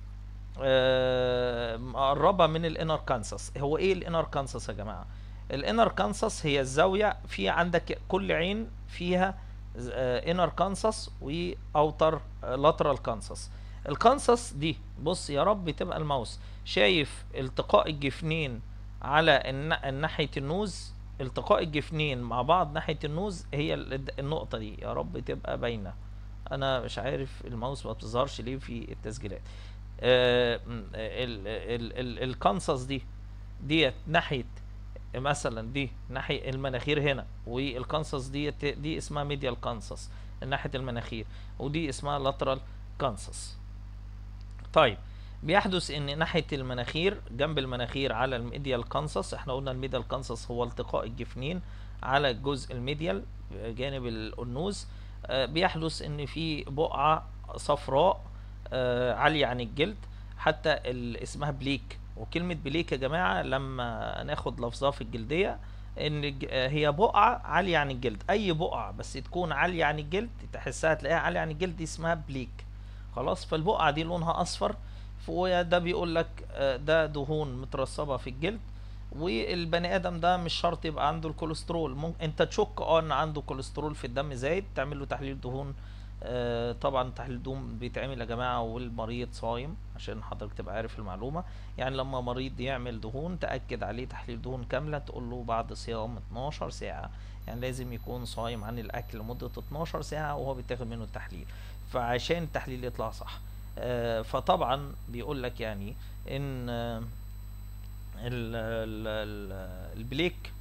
آه، مقربة من الانر كانسس هو ايه الانر كانسس يا جماعة الانر كانسس هي الزاوية في عندك كل عين فيها انر كانسس واوتر لاترال كانسس الكانسس دي بص يا رب تبقى الماوس شايف التقاء الجفنين على الن- ناحية النوز التقاء الجفنين مع بعض ناحية النوز هي ال- النقطة دي يا رب تبقى باينة انا مش عارف الماوس ما بتظهرش ليه في التسجيلات آه، م- ال- ال- ال- الكانسس دي ديت ناحية مثلا دي ناحية المناخير هنا والكانسس دي دي اسمها ميديال كانسس ناحية المناخير ودي اسمها لاترال كانسس طيب بيحدث ان ناحية المناخير جنب المناخير على الميديال كانسس احنا قلنا الميديال كانسس هو التقاء الجفنين على الجزء الميديال جانب النوز آه، بيحدث ان في بقعة صفراء آه، عالية عن الجلد حتى ال- اسمها بليك وكلمة بليك يا جماعة لما ناخد لفظها في الجلدية ان الج- آه، هي بقعه عاليه عن الجلد اي بقعه بس تكون عاليه عن الجلد تحسها تلاقيها عاليه عن الجلد دي اسمها بليك خلاص فالبقعه دي لونها اصفر وده بيقول لك آه، ده دهون مترسبه في الجلد والبني ادم ده مش شرط يبقى عنده الكوليسترول ممكن انت تشك اه ان عنده كوليسترول في الدم زايد تعمل له تحليل دهون آه طبعا تحليل دهون بيتعمل يا جماعه والمريض صايم عشان حضرتك تبقى عارف المعلومه يعني لما مريض يعمل دهون تاكد عليه تحليل دهون كامله تقول له بعد صيام 12 ساعه يعني لازم يكون صايم عن الاكل لمده 12 ساعه وهو بيتاخد منه التحليل فعشان التحليل يطلع صح آه فطبعا بيقول لك يعني ان آه ال ال ال البليك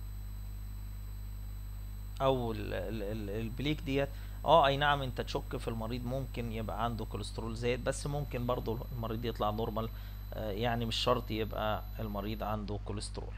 او ال ال ال البليك ديت اه اي نعم انت تشك في المريض ممكن يبقى عنده كوليسترول زايد بس ممكن برضو المريض يطلع نورمال آه يعني مش شرط يبقى المريض عنده كوليسترول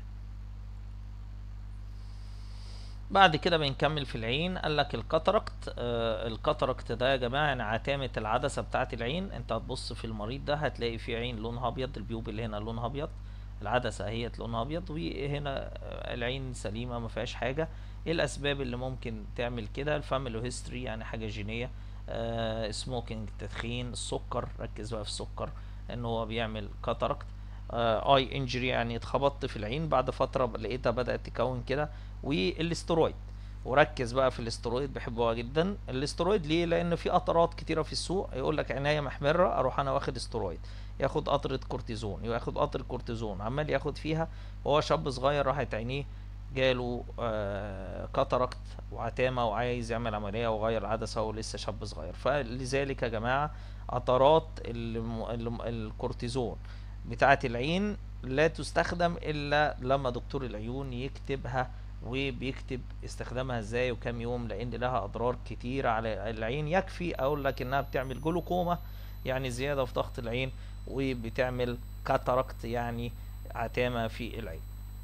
بعد كده بنكمل في العين قال لك الكاتاراكت آه الكاتاراكت ده يا جماعه يعني عتامه العدسه بتاعه العين انت هتبص في المريض ده هتلاقي في عين لونها ابيض البيوب اللي هنا لونها ابيض العدسه اهي لونها ابيض وهنا آه، العين سليمه ما فيهاش حاجه ايه الاسباب اللي ممكن تعمل كده الفاميلي هيستوري يعني حاجه جينيه آه سموكينج تدخين السكر ركز بقى في السكر ان هو بيعمل كاتاراكت اي انجري يعني اتخبطت في العين بعد فتره لقيتها بدات تكون كده والاسترويد وركز بقى في الاسترويد بحبوها جدا الاسترويد ليه لان في قطرات كتيره في السوق يقول لك عينيا محمره اروح انا واخد استرويد ياخد قطره كورتيزون ياخد قطره كورتيزون عمال ياخد فيها وهو شاب صغير راحت عينيه جاله آه كاتاراكت وعتامه وعايز يعمل عمليه وغير العدسه ولسه شاب صغير فلذلك يا جماعه قطرات الم- الم- الكورتيزون بتاعه العين لا تستخدم الا لما دكتور العيون يكتبها وبيكتب استخدامها ازاي وكام يوم لان لها اضرار كتيرة على العين يكفي اقول لك انها بتعمل جلوكوما يعني زيادة في ضغط العين وبتعمل كاتاراكت يعني عتامة في العين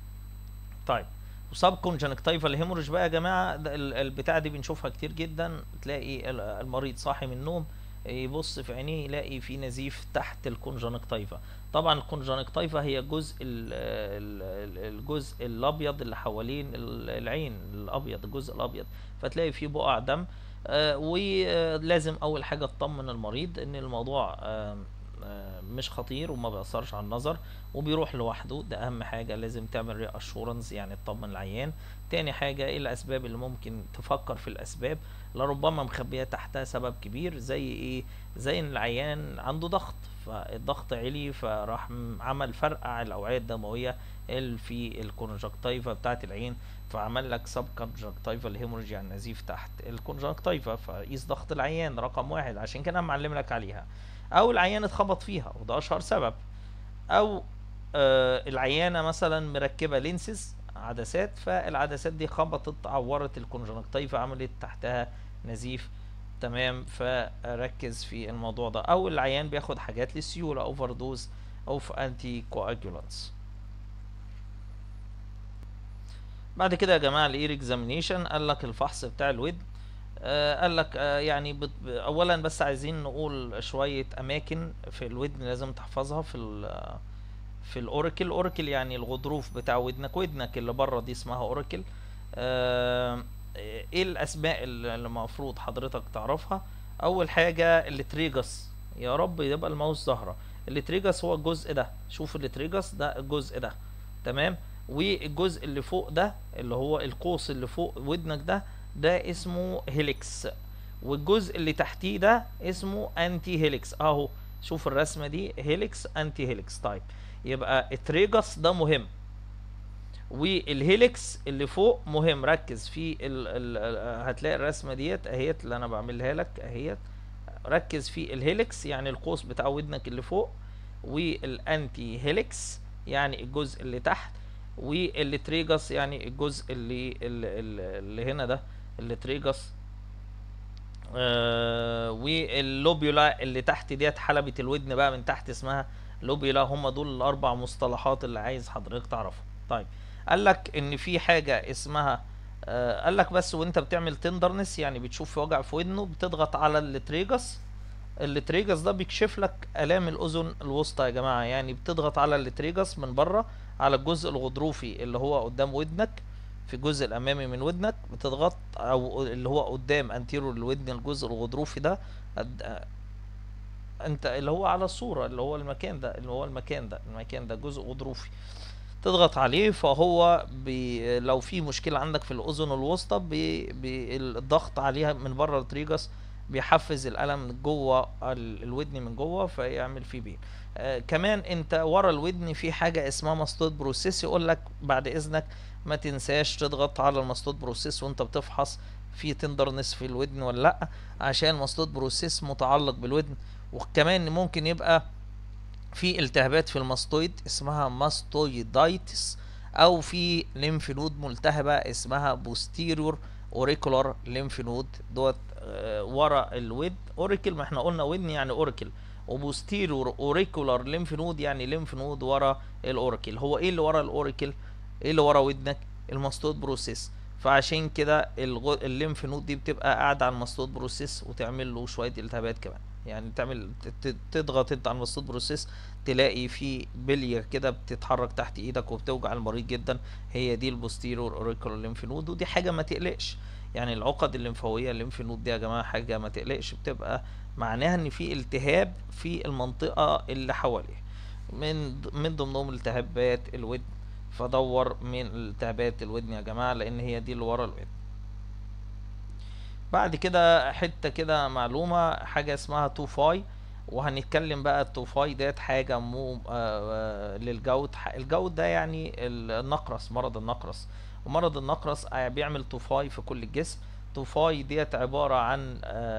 طيب وسب كونجنكتيفال هيموريج بقى يا جماعه ده ال- البتاعه دي بنشوفها كتير جدا تلاقي ال- المريض صاحي من النوم يبص في عينيه يلاقي في نزيف تحت الكونجنكتيفا طبعا الكونجنكتيفا هي جزء ال- ال- ال- الجزء الابيض اللي حوالين ال- العين الابيض الجزء الابيض فتلاقي فيه بقع دم آه، ولازم اول حاجه تطمن المريض ان الموضوع آم، آه، مش خطير وما بيأثرش على النظر وبيروح لوحده ده اهم حاجة لازم تعمل ري اشورنس يعني تطمن العيان تاني حاجة ايه الاسباب اللي ممكن تفكر في الاسباب لربما مخبية تحتها سبب كبير زي ايه زي ان العيان عنده ضغط فالضغط عالي فراح م- عمل فرقع الاوعية الدموية اللي في الكونجكتيفا بتاعة العين فعمل لك سب كونجكتيفا الهيموريج يعني نزيف تحت الكونجكتيفا فقيس ضغط العيان رقم واحد عشان كده أنا معلم لك عليها او العيان اتخبط فيها وده اشهر سبب او آه العيانه مثلا مركبه لينسز عدسات فالعدسات دي خبطت عورت الكونجنكتيفا عملت تحتها نزيف تمام فركز في الموضوع ده او العيان بياخد حاجات للسيوله اوفر دوز اوف انتي كواجولانتس بعد كده يا جماعه الاير اكزامينيشن قال لك الفحص بتاع الودن آه قال لك آه يعني بت... اولا بس عايزين نقول شويه اماكن في الودن لازم تحفظها في ال... في الاوريكل اوريكل يعني الغضروف بتاع ودنك ودنك اللي بره دي اسمها اوريكل آه ايه الاسماء اللي المفروض حضرتك تعرفها اول حاجه التريجس يا رب يبقى الماوس ظاهره التريجس هو الجزء ده شوف التريجس ده الجزء ده تمام والجزء اللي فوق ده اللي هو القوس اللي فوق ودنك ده ده اسمه هيليكس والجزء اللي تحتيه ده اسمه انتي هيليكس اهو شوف الرسمه دي هيليكس انتي هيليكس طيب يبقى التريجس ده مهم والهيليكس اللي فوق مهم ركز في ال ال هتلاقي الرسمه ديت اهيت اللي انا بعملها لك اهيت ركز في الهيليكس يعني القوس بتاع ودنك اللي فوق والانتي هيليكس يعني الجزء اللي تحت والتريجس يعني الجزء اللي اللي, اللي هنا ده التريجس آه واللوبيولا اللي تحت ديت حلبة الودن بقى من تحت اسمها لوبيولا هم دول الاربع مصطلحات اللي عايز حضرتك تعرفهم طيب قال لك ان في حاجة اسمها آه قال لك بس وانت بتعمل تندرنس يعني بتشوف في وجع في ودنه بتضغط على التريجس التريجس ده بيكشف لك الام الاذن الوسطى يا جماعه يعني بتضغط على التريجس من بره على الجزء الغضروفي اللي هو قدام ودنك في الجزء الامامي من ودنك بتضغط او اللي هو قدام انتيرور الودن الجزء الغضروفي ده أد- انت اللي هو على الصورة اللي هو المكان ده اللي هو المكان ده المكان ده جزء غضروفي تضغط عليه فهو بي لو في مشكلة عندك في الأذن الوسطى بي بي الضغط عليها من بره التريجس بيحفز الألم من جوه ال- الودن من جوه فيعمل فيه بين آه كمان انت ورا الودن في حاجة اسمها ماستود بروسيس يقول لك بعد إذنك ما تنساش تضغط على الماستود بروسيس وانت بتفحص في تندرنس في الودن ولا لا عشان الماستود بروسيس متعلق بالودن وكمان ممكن يبقى في التهابات في الماستويد اسمها ماستويدايتس او في ليمف نود ملتهبه اسمها بوستيريور اوريكولار ليمف نود دوت آه، ورا الود اوريكل ما احنا قلنا ودن يعني اوريكل وبوستيريور اوريكولار ليمف نود يعني ليمف نود ورا الاوريكل هو ايه اللي ورا الاوريكل ايه اللي ورا ودنك الماستود بروسيس فعشان كده الغ... الليمف نود دي بتبقى قاعده على الماستود بروسيس وتعمل له شويه التهابات كمان يعني تعمل ت- ت- تضغط انت على الماستود بروسيس تلاقي في بليه كده بتتحرك تحت ايدك وبتوجع المريض جدا هي دي البوستيرور اوريكولار ليمف نود ودي حاجه ما تقلقش يعني العقد الليمفاويه الليمف نود دي يا جماعه حاجه ما تقلقش بتبقى معناها ان في التهاب في المنطقه اللي حواليها من ض- من ضمنهم التهابات الودن فدور من التهابات الودن يا جماعه لان هي دي اللي ورا الودن بعد كده حته كده معلومه حاجه اسمها تو فاي وهنتكلم بقى التوفاي ديت حاجه مو آه آه للجود ح- الجود ده يعني النقرس مرض النقرس ومرض النقرس آه، بيعمل توفاي في كل الجسم توفاي ديت عباره عن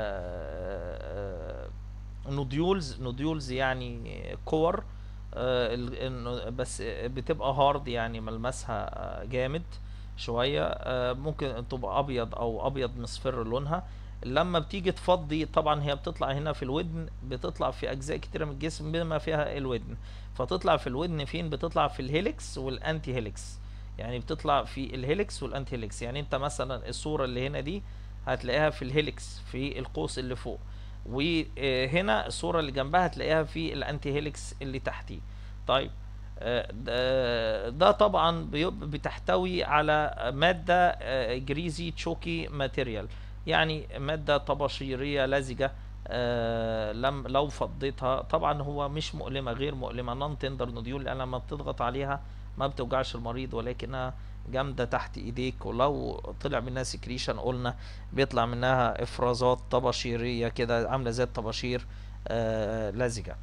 آه، آه، نوديولز نوديولز يعني كور آه، ال- إنه بس بتبقى هارد يعني ملمسها آه، جامد شوية آه، ممكن تبقى أبيض أو أبيض مصفر لونها لما بتيجي تفضي طبعا هي بتطلع هنا في الودن بتطلع في أجزاء كتيرة من الجسم بما فيها الودن فتطلع في الودن فين بتطلع في الهيليكس والأنتي هيليكس يعني بتطلع في الهيليكس والأنتي هيليكس يعني أنت مثلا الصورة اللي هنا دي هتلاقيها في الهيليكس في القوس اللي فوق وهنا الصورة اللي جنبها هتلاقيها في الأنتي هيليكس اللي تحتيه طيب آه، ده ده طبعا بيب- بتحتوي على مادة آه، جريزي تشوكي ماتيريال يعني مادة طباشيرية لزجة آه، لم لو فضيتها طبعا هو مش مؤلمة غير مؤلمة نون تندر نوديول لأن لما بتضغط عليها ما بتوجعش المريض ولكنها جامدة تحت ايديك ولو طلع منها سكريشن قلنا بيطلع منها افرازات طباشيرية كده عاملة زي الطباشير آه، لزجة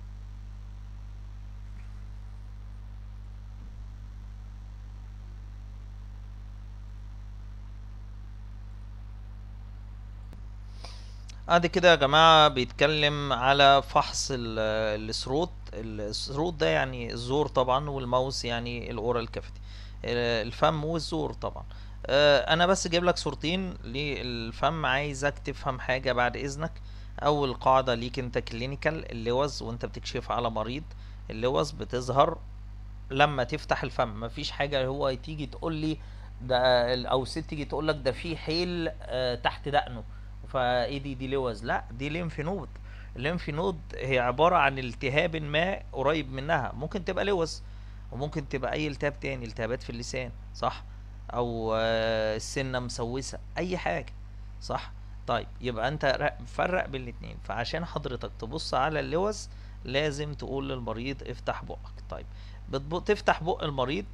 بعد كده يا جماعة بيتكلم على فحص ال- الثروت الثروت ده يعني الزور طبعا والماوس يعني الاورال كافيتي الفم والزور طبعا آه، انا بس جايب لك صورتين للفم عايزك تفهم حاجة بعد اذنك اول قاعدة ليك انت كلينيكال اللوز وانت بتكشف على مريض اللوز بتظهر لما تفتح الفم مفيش حاجة هو تيجي تقول لي ده ال- او ست تيجي تقول لك ده في حيل آه، تحت دقنه فايه دي دي لوز لا دي ليمف نود الليمف نود هي عبارة عن التهاب ما قريب منها ممكن تبقى لوز وممكن تبقى اي التهاب تاني التهابات في اللسان صح او آه، السنة مسوسة اي حاجة صح طيب يبقى انت ر- فرق بين الاتنين فعشان حضرتك تبص على اللوز لازم تقول للمريض افتح بقك طيب بتب- تفتح بق المريض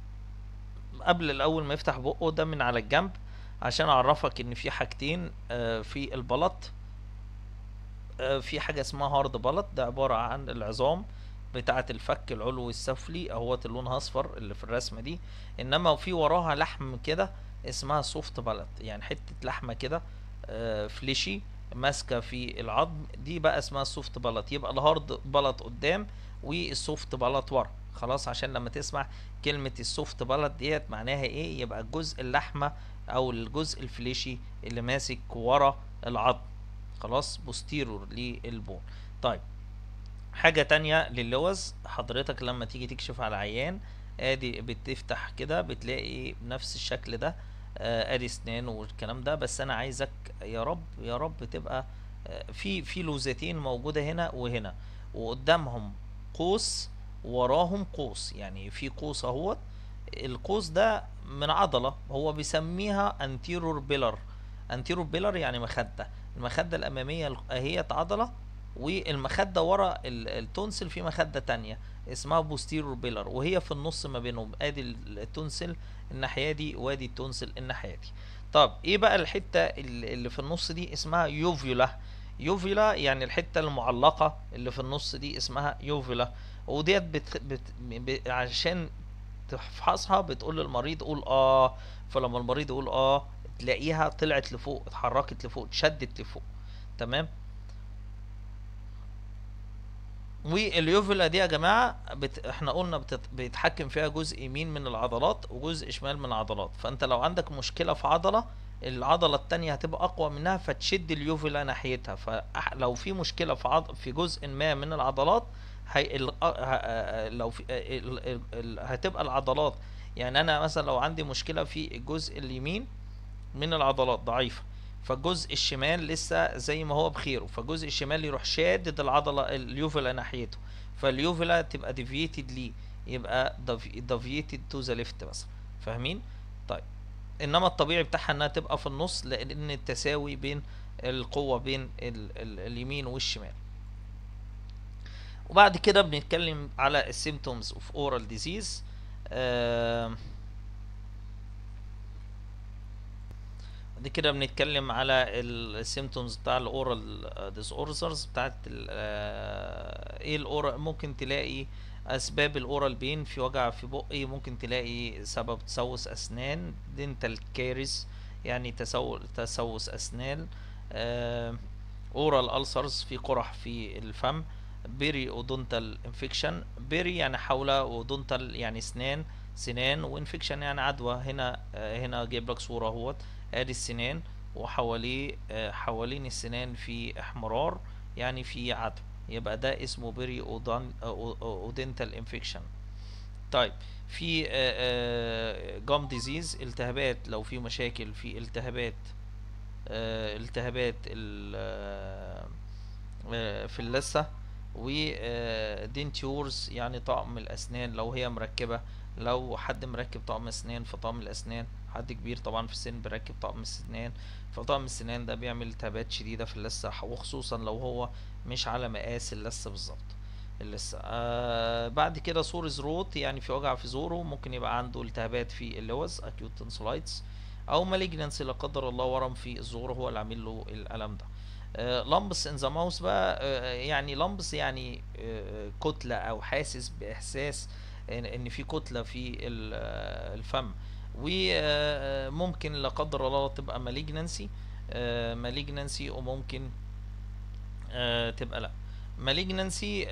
قبل الاول ما يفتح بقه ده من على الجنب عشان اعرفك ان في حاجتين آه، في البلط آه، في حاجة اسمها هارد بلط ده عبارة عن العظام بتاعة الفك العلوي السفلي اهوت اللي لونها اصفر اللي في الرسمة دي انما في وراها لحم كده اسمها سوفت بلط يعني حتة لحمة كده آه، فليشي ماسكة في العظم دي بقى اسمها سوفت بلط يبقى الهارد بلط قدام والسوفت بلط ورا خلاص عشان لما تسمع كلمة السوفت بلط ديت معناها ايه يبقى الجزء اللحمة او الجزء الفليشي اللي ماسك ورا العظم خلاص بوستيرور للبون طيب حاجة تانية للوز حضرتك لما تيجي تكشف على عيان ادي بتفتح كده بتلاقي نفس الشكل ده آه، ادي اسنان والكلام ده بس انا عايزك يا رب يا رب تبقى آه، في في لوزتين موجودة هنا وهنا وقدامهم قوس وراهم قوس يعني في قوس اهوت القوس ده من عضله هو بيسميها انتيرور بيلر انتيرور بيلر يعني مخده المخده الاماميه ال- اهيت عضله والمخده ورا ال- التونسل في مخده تانية اسمها بوستيرور بيلر وهي في النص ما بينهم ادي ال- التونسل الناحيه دي وادي التونسل الناحيه دي طب ايه بقى الحته ال- اللي في النص دي اسمها يوفيولا يوفيولا يعني الحته المعلقه اللي في النص دي اسمها يوفيولا وديت بت... بت... ب... عشان تفحصها بتقول للمريض قول اه فلما المريض يقول اه تلاقيها طلعت لفوق اتحركت لفوق اتشدت لفوق تمام واليوفيلا دي يا جماعه بت... احنا قلنا بتت... بيتحكم فيها جزء يمين من العضلات وجزء شمال من العضلات فانت لو عندك مشكله في عضله العضله التانية هتبقى اقوى منها فتشد اليوفيلا ناحيتها فلو في مشكله في عض... في جزء ما من العضلات هي... ال... ه- ه- لو في ال... ال... ال... هتبقى العضلات يعني انا مثلا لو عندي مشكله في الجزء اليمين من العضلات ضعيفة فالجزء الشمال لسه زي ما هو بخيره فالجزء الشمال يروح شادد العضلة اليوفيلا ناحيته فاليوفيلا تبقى ديفييتد ليه يبقى ديفييتد تو ذا ليفت مثلا فاهمين طيب انما الطبيعي بتاعها انها تبقى في النص لان التساوي بين القوة بين ال ال اليمين والشمال وبعد كده بنتكلم على السيمتومز اوف اورال ديزيز بعد كده بنتكلم على السيمتومز بتاع الاورال ديس اوردرز بتاعت ال- آه، ايه الاورال ممكن تلاقي اسباب الاورال بين في وجع في بقي ممكن تلاقي سبب تسوس اسنان دينتال كاريز يعني تسو تسوس اسنان اورال ألسرز في قرح في الفم بيري اودونتال انفكشن بيري يعني حول اودونتال يعني اسنان سنان وانفكشن يعني عدوى هنا آه، هنا جايب لك صورة اهوت ادي السنان وحواليه آه، حوالين السنان في احمرار يعني في عدوى يبقى ده اسمه بيري اودان اودنتال انفكشن طيب في جام ديزيز التهابات لو في مشاكل في التهابات آه، التهابات ال- آه، آه، في اللثة ودينتيورز يعني طقم الأسنان لو هي مركبة لو حد مركب طقم أسنان فطقم الأسنان حد كبير طبعا في السن بيركب طقم السنان فطقم السنان ده بيعمل التهابات شديدة في اللثة وخصوصا لو هو مش على مقاس اللثة بالظبط اللثة آه بعد كده سور زروت يعني في وجع في زوره ممكن يبقى عنده التهابات في اللوز acute tonsillitis او مالجنسي لا قدر الله ورم في الزور هو اللي عامل له الالم ده لامبس ان ذا ماوس بقى آه، يعني لامبس يعني آه، كتله او حاسس باحساس ان إن في كتله في ال- آه، الفم وممكن لا قدر الله تبقى مالجنسي مالجنسي وممكن آه، تبقى لا مالجنسي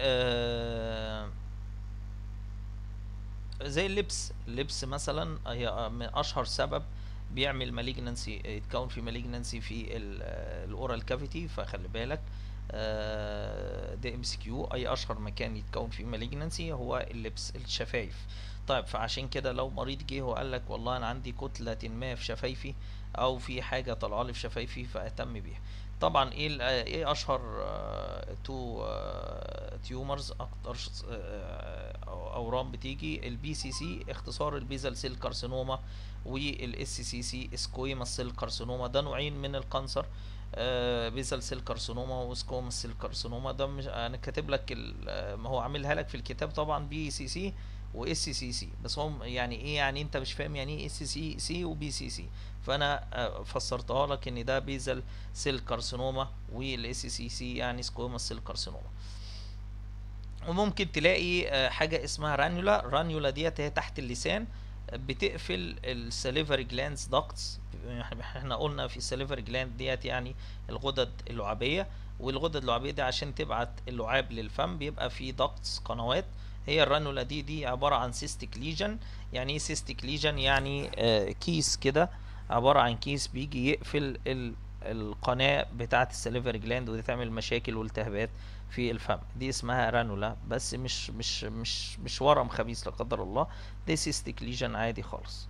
زي اللبس اللبس مثلا هي من اشهر سبب بيعمل مالجنسي يتكون في مالجنسي في الاورال كافيتي فخلي بالك آه، ده ام سي كيو اي اشهر مكان يتكون فيه مالجنسي هو اللبس الشفايف طيب فعشان كده لو مريض جه وقال لك والله انا عندي كتلة ما في شفايفي او في حاجة طالعه لي في شفايفي فاهتم بيها طبعا ايه ال- ايه اشهر تو تيومرز اكتر ش- آه، أو- اورام بتيجي البي سي سي اختصار البيزل سيل كارسينوما والاس سي سي سكويما سيل كارسينوما ده نوعين من الكانسر آه، بيزل سيل كارسينوما وسكوما سيل كارسينوما ده مش انا كاتب لك ال- آه، ما هو عاملها لك في الكتاب طبعا بي سي سي واس سي سي بس هم يعني ايه يعني انت مش فاهم يعني ايه اس سي سي وبي سي سي فانا آه، فسرتها لك ان ده بيزل سيل كارسينوما والاس سي سي يعني سكوما سيل كارسينوما وممكن تلاقي آه، حاجة اسمها رانيولا رانيولا ديت هي تحت اللسان بتقفل السليفري جلاندز داكتس احنا قلنا في السليفري جلاند ديت يعني الغدد اللعابية والغدد اللعابية دي عشان تبعت اللعاب للفم بيبقى في داكتس قنوات هي الرانولا دي دي عبارة عن سيستيك ليجن يعني ايه سيستيك ليجن يعني آه كيس كده عبارة عن كيس بيجي يقفل ال القناة بتاعة السليفري جلاند ودي تعمل مشاكل والتهابات في الفم دي اسمها رانولا بس مش مش مش مش ورم خبيث لا قدر الله دي سيستيك ليجن عادي خالص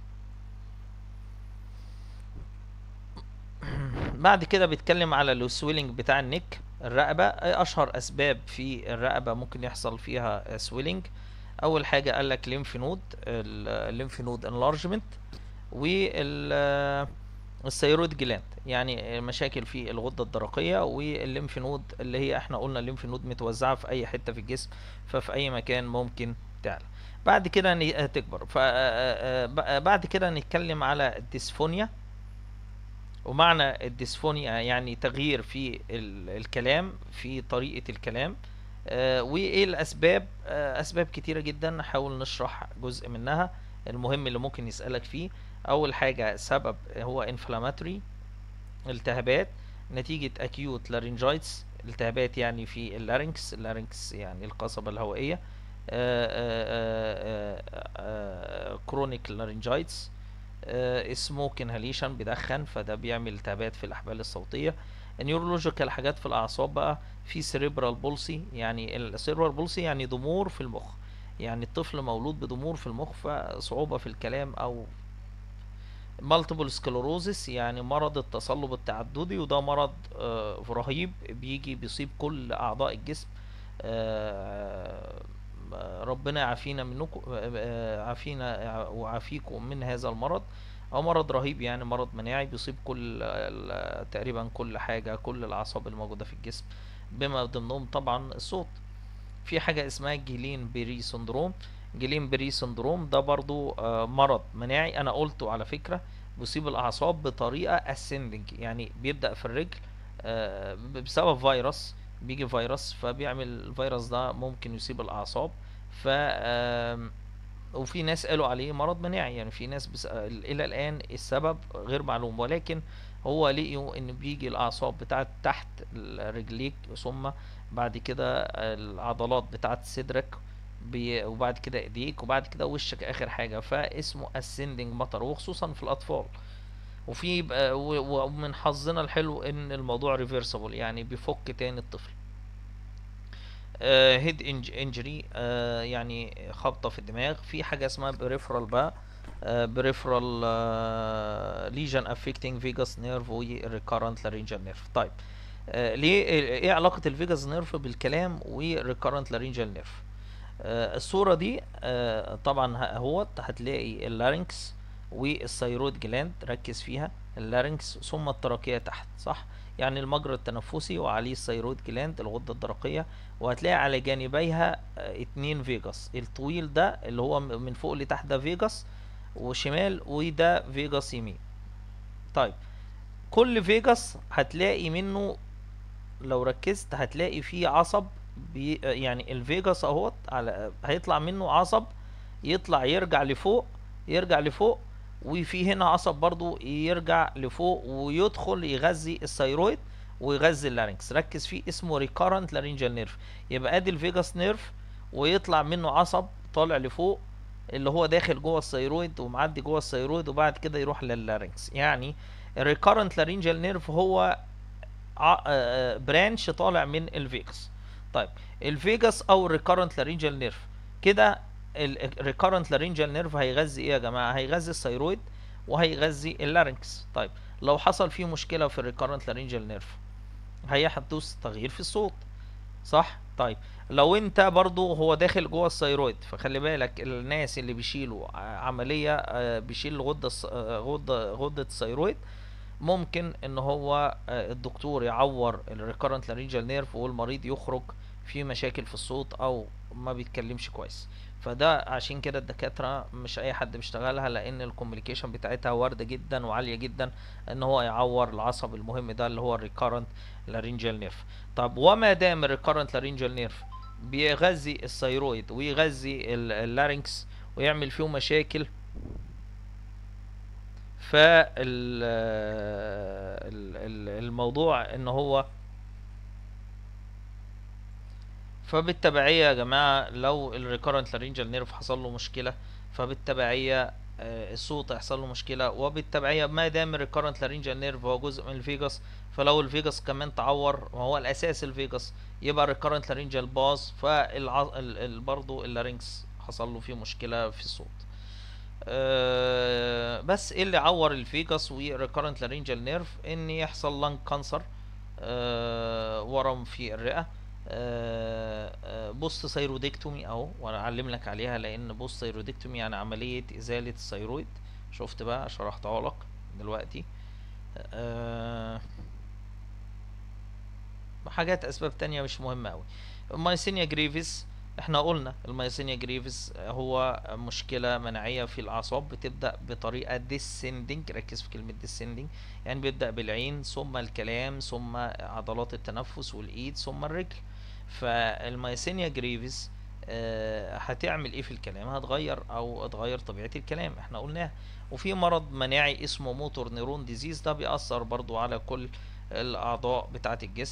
بعد كده بيتكلم على السويلنج بتاع النك الرقبة ايه اشهر اسباب في الرقبة ممكن يحصل فيها سويلنج اول حاجة قال لك ليمف نود الليمف نود انلارجمنت وال الثيرويد جلاند يعني مشاكل في الغده الدرقيه والليمف نود اللي هي احنا قلنا الليمف نود متوزعه في اي حته في الجسم ففي اي مكان ممكن تعلى بعد كده ن- تكبر فبعد كده نتكلم على الديسفونيا ومعنى الديسفونيا يعني تغيير في ال- الكلام في طريقة الكلام آه، وايه الاسباب آه، اسباب كتيرة جدا نحاول نشرح جزء منها المهم اللي ممكن يسألك فيه اول حاجة سبب هو inflammatory التهابات نتيجة acute laryngitis التهابات يعني في اللارynx اللارynx يعني القصبة الهوائية كرونيك laryngitis سموك انهاليشن بيدخن فده بيعمل التهابات في الاحبال الصوتيه نيورولوجيكال حاجات في الاعصاب بقى في سيريبرال بولسي يعني السيريبرال بولسي يعني ضمور في المخ يعني الطفل مولود بضمور في المخ فصعوبه في الكلام او مالتيبل سكلروزس يعني مرض التصلب التعددي وده مرض آه، رهيب بيجي بيصيب كل اعضاء الجسم آه، آه، ربنا يعافينا منكم آه، عافينا وعافيكم من هذا المرض هو مرض رهيب يعني مرض مناعي بيصيب كل ال- تقريبا كل حاجة كل الأعصاب الموجودة في الجسم بما ضمنهم طبعا الصوت في حاجة اسمها جيلين بيري سندروم جيلين بيري سندروم ده برضو آه، مرض مناعي أنا قلته على فكرة بيصيب الأعصاب بطريقة ascending يعني بيبدأ في الرجل آه، ب- بسبب فيروس بيجي فيروس فبيعمل الفيروس ده ممكن يصيب الأعصاب ف آم، وفي ناس قالوا عليه مرض مناعي يعني في ناس بس... الى الان السبب غير معلوم ولكن هو لقيوا ان بيجي الاعصاب بتاعت تحت رجليك ثم بعد كده العضلات بتاعت صدرك بي... وبعد كده ايديك وبعد كده وشك اخر حاجه فاسمه ascending matter وخصوصا في الاطفال وفي بقى- و- ومن حظنا الحلو ان الموضوع ريفرسبل يعني بيفك تاني الطفل هيد انجري يعني خبطة في الدماغ في حاجة اسمها بريفرال بقى بريفرال ليجن افكتنج فيجاس نيرف وريكارنت لارينجال نيرف طيب آه، ليه ايه علاقة الفيجاس نيرف بالكلام وريكارنت لارينجال نيرف الصورة دي آه، طبعا ه- اهوت هتلاقي اللارynx والثيرويد جلاند ركز فيها اللارynx ثم التراكية تحت صح يعني المجرى التنفسي وعليه الثيرويد جلاند الغدة الدرقية وهتلاقي على جانبيها آه، اتنين فيجاس الطويل ده اللي هو م- من فوق لتحت ده فيجاس وشمال وده فيجاس يمين طيب كل فيجاس هتلاقي منه لو ركزت هتلاقي فيه عصب بي يعني الفيجاس اهوت على هيطلع منه عصب يطلع يرجع لفوق يرجع لفوق وفي هنا عصب برضو يرجع لفوق ويدخل يغذي الثيرويد ويغذي اللارynx ركز فيه اسمه ريكارنت لارينجال نيرف يبقى ادي الفيجاس نيرف ويطلع منه عصب طالع لفوق اللي هو داخل جوه الثيرويد ومعدي جوه الثيرويد وبعد كده يروح لللارynx يعني الريكارنت لارينجال نيرف هو برانش طالع من الفيجاس طيب الفيجاس او الريكارنت لارينجال نيرف كده الريكارنت لارينجال نيرف هيغذي ايه يا جماعه هيغذي الثيرويد وهيغذي اللارynx طيب لو حصل فيه مشكله في الريكارنت لارينجال نيرف هيحدث تغيير في الصوت صح طيب لو انت برضو هو داخل جوه الثيرويد فخلي بالك الناس اللي بيشيلوا ع- عمليه آه، بيشيل غده الص- آه، غده غده الثيرويد ممكن ان هو آه، الدكتور يعور الريكارنت لارينجال نيرف والمريض يخرج في مشاكل في الصوت او ما بيتكلمش كويس فده عشان كده الدكاترة مش اي حد بيشتغلها لان الكوميونيكيشن بتاعتها واردة جدا وعالية جدا ان هو يعور العصب المهم ده اللي هو الريكارنت لارينجال نيرف طب وما دام الريكارنت لارينجال نيرف بيغذي الثيرويد ويغذي ال- اللارynx ويعمل فيه مشاكل فالموضوع ان هو فبالتبعية يا جماعة لو الريكارنت لارينجال نيرف حصل له مشكلة فبالتبعية آه، الصوت هيحصل له مشكلة وبالتبعية ما دام الريكارنت لارينجال نيرف هو جزء من الفيجاس فلو الفيجاس كمان تعور وهو الأساس الفيجاس يبقى الريكارنت لارينجال باظ فالع... ال... ال... برضه اللارينكس حصل له فيه مشكلة في الصوت آه، بس ايه اللي عور الفيجاس والريكارنت لارينجال نيرف ان يحصل لانج كانسر ورم في الرئة آه، آه، بوست ثيرودكتومي اهو وانا اعلم لك عليها لان بوست ثيرودكتومي يعني عملية ازالة الثيرويد شفت بقى شرحتها لك دلوقتي آه حاجات اسباب تانية مش مهمة اوي المايسينيا جريفيس احنا قلنا المايسينيا جريفيس هو مشكلة مناعية في الاعصاب بتبدأ بطريقة ديسندنج ركز في كلمة ديسندنج يعني بيبدأ بالعين ثم الكلام ثم عضلات التنفس والايد ثم الرجل فالمايسينيا جريفيس آه، هتعمل ايه في الكلام هتغير او تغير طبيعة الكلام احنا قلناها وفي مرض مناعي اسمه موتور نيرون ديزيز ده بيأثر برضو على كل الاعضاء بتاعة الجسم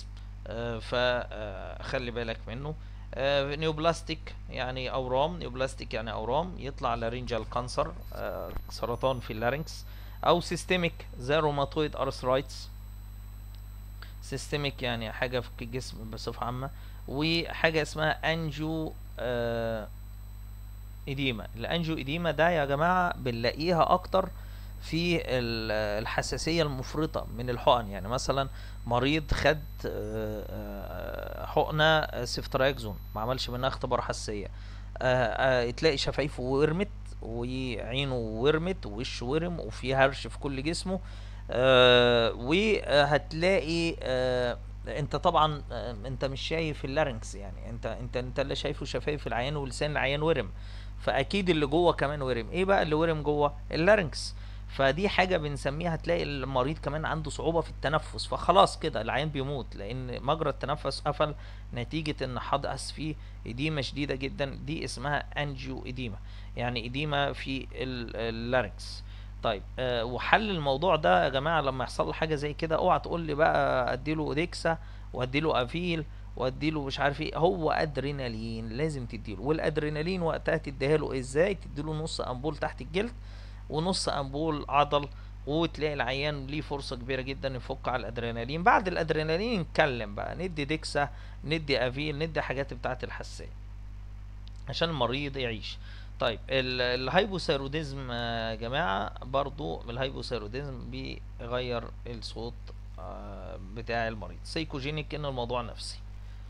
فخلي بالك منه آه، نيوبلاستيك يعني اورام نيوبلاستيك يعني اورام يطلع لارينجال كانسر آه، سرطان في اللارynx او سيستميك زي روماتويد ارثرايتس سيستميك يعني حاجة في الجسم بصفة عامة وحاجة اسمها انجو آه اديما الانجو اديما ده يا جماعة بنلاقيها اكتر في ال- الحساسية المفرطة من الحقن يعني مثلا مريض خد آه، آه، حقنة سيفتراكزون ما عملش منها اختبار حساسية آه، آه، تلاقي شفايفه ورمت وعينه ورمت ووشه ورم وفي هرش في كل جسمه آه، وهتلاقي آه، انت طبعا آه، انت مش شايف اللارنكس يعني انت انت انت اللي شايفه شفايف العيان ولسان العيان ورم فاكيد اللي جوه كمان ورم ايه بقى اللي ورم جوه اللارنكس فدي حاجة بنسميها تلاقي المريض كمان عنده صعوبة في التنفس فخلاص كده العيان بيموت لأن مجرى التنفس قفل نتيجة إن حدث فيه إديمة شديدة جدا دي اسمها أنجيو إديمة يعني إديمة في ال- اللارنكس طيب آه وحل الموضوع ده يا جماعة لما يحصل له حاجة زي كده اوعى تقول لي بقى اديله اوديكسا واديله افيل واديله مش عارف ايه هو ادرينالين لازم تديله والادرينالين وقتها تديها له ازاي تديله نص امبول تحت الجلد ونص امبول عضل وتلاقي العيان ليه فرصة كبيرة جدا يفك على الادرينالين بعد الادرينالين نتكلم بقى ندي ديكسا ندي افيل ندي حاجات بتاعة الحساسية عشان المريض يعيش طيب ال- الهايبوثايروديزم يا جماعة برضو الهايبوثايروديزم بيغير الصوت آه، بتاع المريض سيكوجينيك ان الموضوع نفسي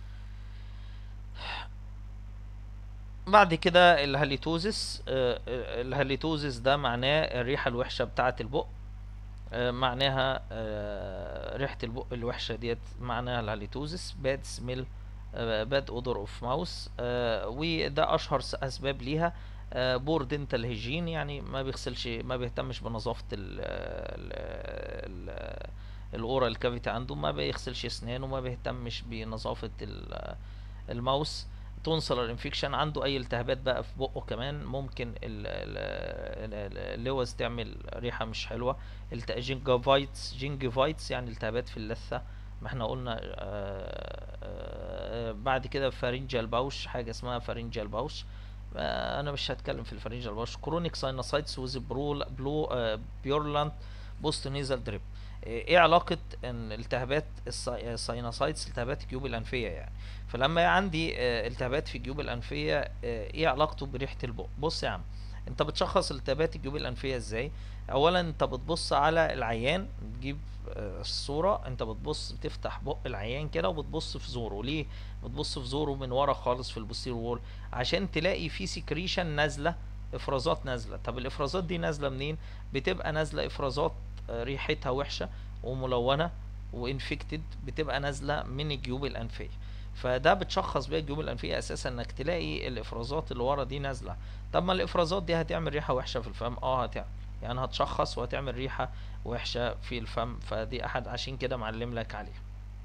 بعد كده الهاليتوزيس آه، آه، الهاليتوزيس ده معناه الريحة الوحشة بتاعة البق آه، معناها آه، ريحة البق الوحشة ديت معناها الهاليتوزيس باد سميل باد اودر اوف ماوس وده اشهر س- اسباب ليها بور دنتال هيجين يعني ما بيغسلش ما بيهتمش بنظافة ال ال الاورال كافيتي عنده ما بيغسلش اسنانه ما بيهتمش بنظافة ال- الماوس تونسلر انفكشن عنده اي التهابات بقى في بقه كمان ممكن ال- ال- ال- اللوز تعمل ريحة مش حلوة الت- جينجافايتس جينجيفايتس يعني التهابات في اللثة ما احنا قلنا آه، آه، بعد كده فارنجال باوش حاجة اسمها فارنجال باوش آه، انا مش هتكلم في الفارنجال باوش كرونيك ساينوسايتس ويز برول بلو آه، بيورلاند بوست نيزل دريب ايه علاقة ان التهابات الساينوسايتس التهابات الجيوب الانفية يعني فلما عندي آه، التهابات في الجيوب الانفية آه، ايه علاقته بريحة البق بص يا عم انت بتشخص التهابات الجيوب الانفية ازاي اولا انت بتبص على العيان تجيب آه، الصورة انت بتبص بتفتح بق العيان كده وبتبص في زوره ليه بتبص في زوره من ورا خالص في البوستير وول عشان تلاقي في سكريشن نازلة افرازات نازلة طب الافرازات دي نازلة منين بتبقى نازلة افرازات آه، ريحتها وحشة وملونة وانفكتد بتبقى نازلة من الجيوب الانفية فده بتشخص بيها الجيوب الانفية اساسا انك تلاقي الافرازات اللي ورا دي نازلة طب ما الافرازات دي هتعمل ريحة وحشة في الفم اه هتعمل يعني هتشخص وهتعمل ريحة وحشة في الفم فدي احد عشان كده معلم لك عليها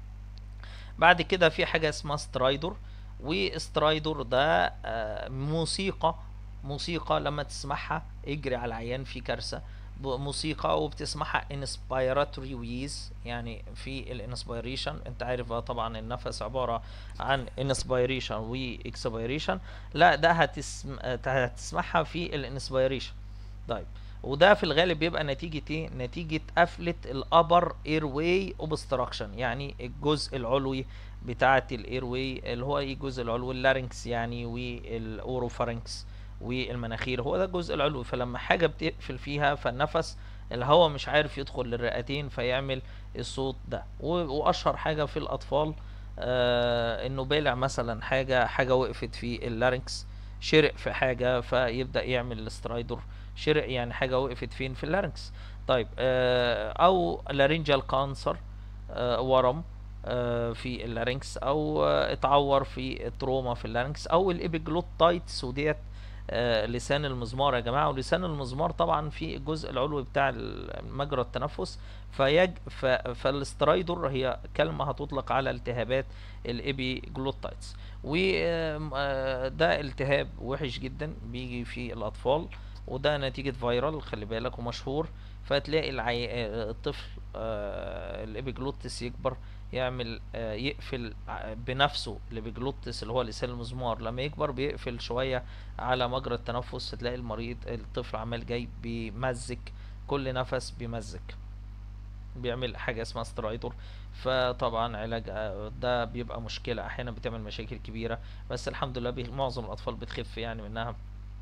بعد كده في حاجة اسمها سترايدور وسترايدور ده آه، موسيقى موسيقى لما تسمعها اجري على العيان في كارثة ب- موسيقى وبتسمعها inspiratory wheeze يعني في الانسبيريشن انت عارف بقى طبعا النفس عبارة عن inspiration و expiration لا ده هتسم... هتسمعها في الانسبيريشن طيب وده في الغالب بيبقى نتيجة ايه؟ نتيجة قفلة الابر اير واي اوبستراكشن يعني الجزء العلوي بتاعة الاير واي اللي هو ايه الجزء العلوي اللارynx يعني والاوروفارynx والمناخير هو ده الجزء العلوي فلما حاجة بتقفل فيها فالنفس الهواء مش عارف يدخل للرئتين فيعمل الصوت ده و- واشهر حاجة في الاطفال آه انه بالع مثلا حاجة حاجة وقفت في اللارynx شرق في حاجة فيبدأ يعمل الاسترايدور شرق يعني حاجة وقفت فين في اللارنكس طيب آه او لارنجال كانسر آه ورم آه في اللارنكس او آه اتعور في تروما في اللارنكس او الابيجلوتايتس وديت آه لسان المزمار يا جماعه ولسان المزمار طبعا في الجزء العلوي بتاع مجرى التنفس فيج ف... فالاسترايدور هي كلمه هتطلق على التهابات الابيجلوتايتس وده التهاب وحش جدا بيجي في الاطفال وده نتيجة فيرال خلي بالك ومشهور فتلاقي العي... الطفل آه الابيجلوتس يكبر يعمل آه يقفل بنفسه الابيجلوتس اللي هو لسان المزمار لما يكبر بيقفل شوية على مجرى التنفس تلاقي المريض الطفل عمال جاي بيمزك كل نفس بيمزك بيعمل حاجة اسمها سترايدور فطبعا علاج ده بيبقى مشكلة احيانا بتعمل مشاكل كبيرة بس الحمد لله معظم الاطفال بتخف يعني منها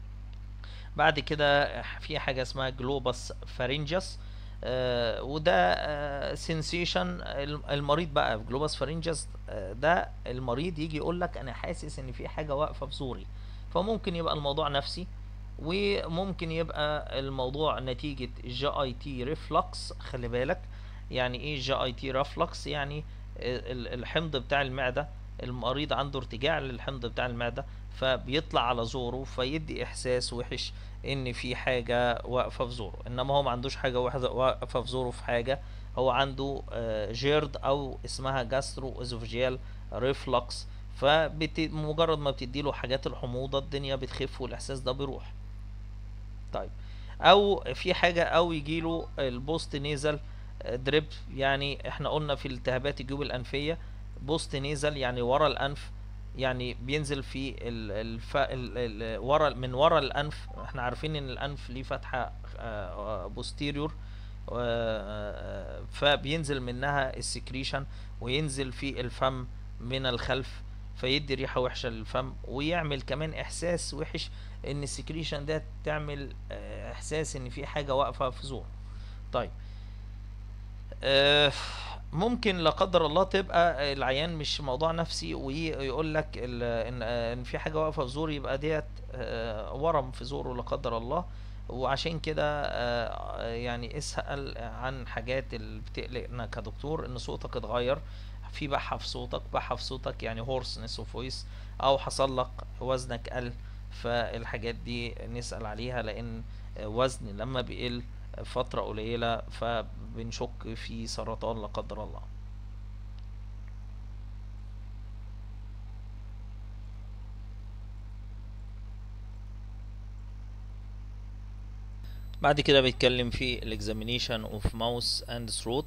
بعد كده في حاجة اسمها جلوباس فارنجس آه وده آه سensation المريض بقى في جلوباس فارنجس آه ده المريض يجي يقول لك انا حاسس ان في حاجة واقفة في زوري فممكن يبقى الموضوع نفسي وممكن يبقى الموضوع نتيجة جي اي تي ريفلكس خلي بالك يعني ايه جي اي تي ريفلكس يعني الحمض بتاع المعدة المريض عنده ارتجاع للحمض بتاع المعدة فبيطلع على زوره فيدي احساس وحش ان في حاجة واقفة في زوره انما هو ما عندوش حاجة واقفة في زوره في حاجة هو عنده جيرد او اسمها جاسترو ازوفجيال ريفلكس فمجرد ما بتديله حاجات الحموضة الدنيا بتخف والاحساس ده بيروح طيب او في حاجة او يجيله البوست نيزل دريب يعني احنا قلنا في التهابات الجيوب الانفية بوست نيزل يعني ورا الانف يعني بينزل في الف... ال... ال... ورا من ورا الانف احنا عارفين ان الانف ليه فتحه بوستيريور فبينزل منها السكريشن وينزل في الفم من الخلف فيدي ريحه وحشه للفم ويعمل كمان احساس وحش ان السكريشن ده تعمل احساس ان في حاجه واقفه في زور طيب أه ممكن لا قدر الله تبقى العيان مش موضوع نفسي ويقول لك ان ان في حاجه واقفه في زوري يبقى ديت ورم في زوره لا قدر الله وعشان كده يعني اسال عن حاجات اللي بتقلقنا كدكتور ان صوتك اتغير في بحه في صوتك بحه في صوتك يعني هورسنس اوف فويس او حصل لك وزنك قل فالحاجات دي نسال عليها لان وزن لما بيقل فترة قليلة فبنشك في سرطان لا قدر الله بعد كده بيتكلم في الاكزامينيشن اوف ماوس اند ثروت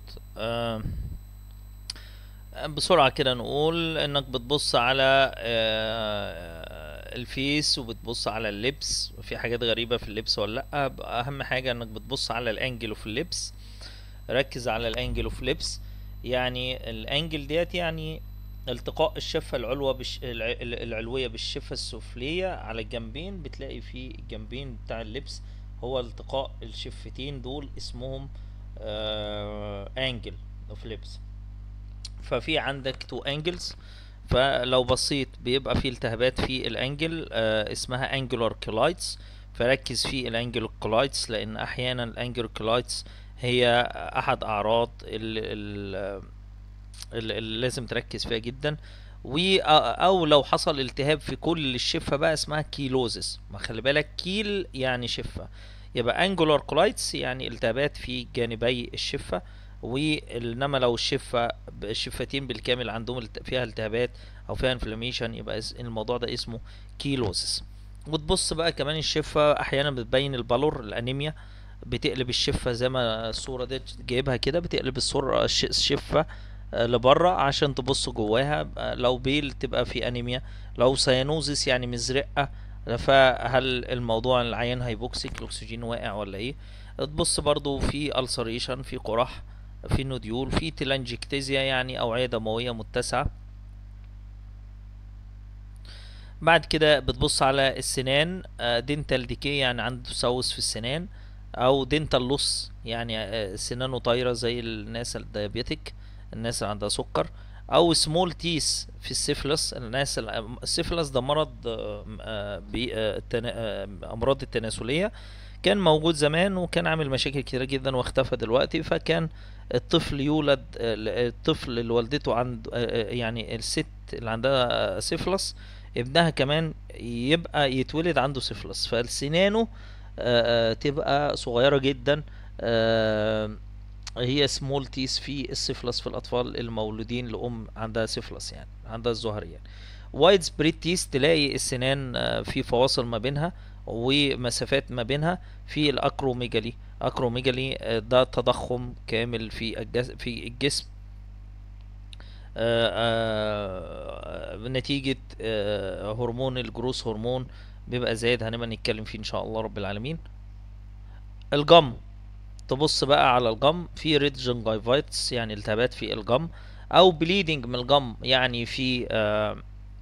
بسرعة كده نقول انك بتبص على آه الفيس وبتبص على اللبس في حاجات غريبة في اللبس ولا لأ أهم حاجة إنك بتبص على الأنجل اوف اللبس ركز على الأنجل اوف لبس يعني الأنجل ديت يعني التقاء الشفة العلوى بش... العلوية بالشفة السفلية على الجنبين بتلاقي في الجنبين بتاع اللبس هو التقاء الشفتين دول اسمهم أنجل اوف لبس ففي عندك تو انجلز فلو بصيت بيبقى في التهابات في الانجل آه اسمها انجلر كولايتس فركز في الانجل كولايتس لان احيانا الانجل كولايتس هي احد اعراض اللي لازم تركز فيها جدا و او لو حصل التهاب في كل الشفه بقى اسمها كيلوزس ما خلي بالك كيل يعني شفه يبقى انجلر كولايتس يعني التهابات في جانبي الشفه وانما لو الشفه الشفتين بالكامل عندهم فيها التهابات او فيها انفلاميشن يبقى الموضوع ده اسمه كيلوسس وتبص بقى كمان الشفه احيانا بتبين البالور الانيميا بتقلب الشفه زي ما الصوره دي جايبها كده بتقلب الصوره الشفه لبره عشان تبص جواها لو بيل تبقى في انيميا لو سيانوزس يعني مزرقه فهل الموضوع العيان هيبوكسيك الاكسجين واقع ولا ايه تبص برضو في السريشن في قرح في نوديول في تلانجكتيزيا يعني أوعية دموية متسعة بعد كده بتبص على السنان دينتال ديكي يعني عنده تسوس في السنان او دينتال لوس يعني سنانه طايرة زي الناس الديابيتك الناس اللي عندها سكر او سمول تيس في السيفلس الناس السيفلس ده مرض آه، آه، بي- آه، التنا- آه، امراض التناسليه كان موجود زمان وكان عامل مشاكل كتيرة جدا واختفى دلوقتي فكان الطفل يولد آه، الطفل اللي والدته عند آه، آه، يعني الست اللي عندها سيفلس ابنها كمان يبقى يتولد عنده سيفلس فالسنانه آه، آه، تبقى صغيرة جدا آه، هي سمول تيس في السيفلس في الأطفال المولودين لأم عندها سيفلس يعني عندها الزهر يعني وايد سبريد تيس تلاقي السنان آه، في فواصل ما بينها ومسافات ما بينها في الأكروميجالي أكروميجالي آه، ده تضخم كامل في الجس في الجسم آه، آه، نتيجة آه، هرمون الجروس هرمون بيبقى زايد هنبقى نتكلم فيه إن شاء الله رب العالمين الجم تبص بقى على الجم في ريد جنجايفايتس يعني التهابات في الجم او بليدنج من الجم يعني في آه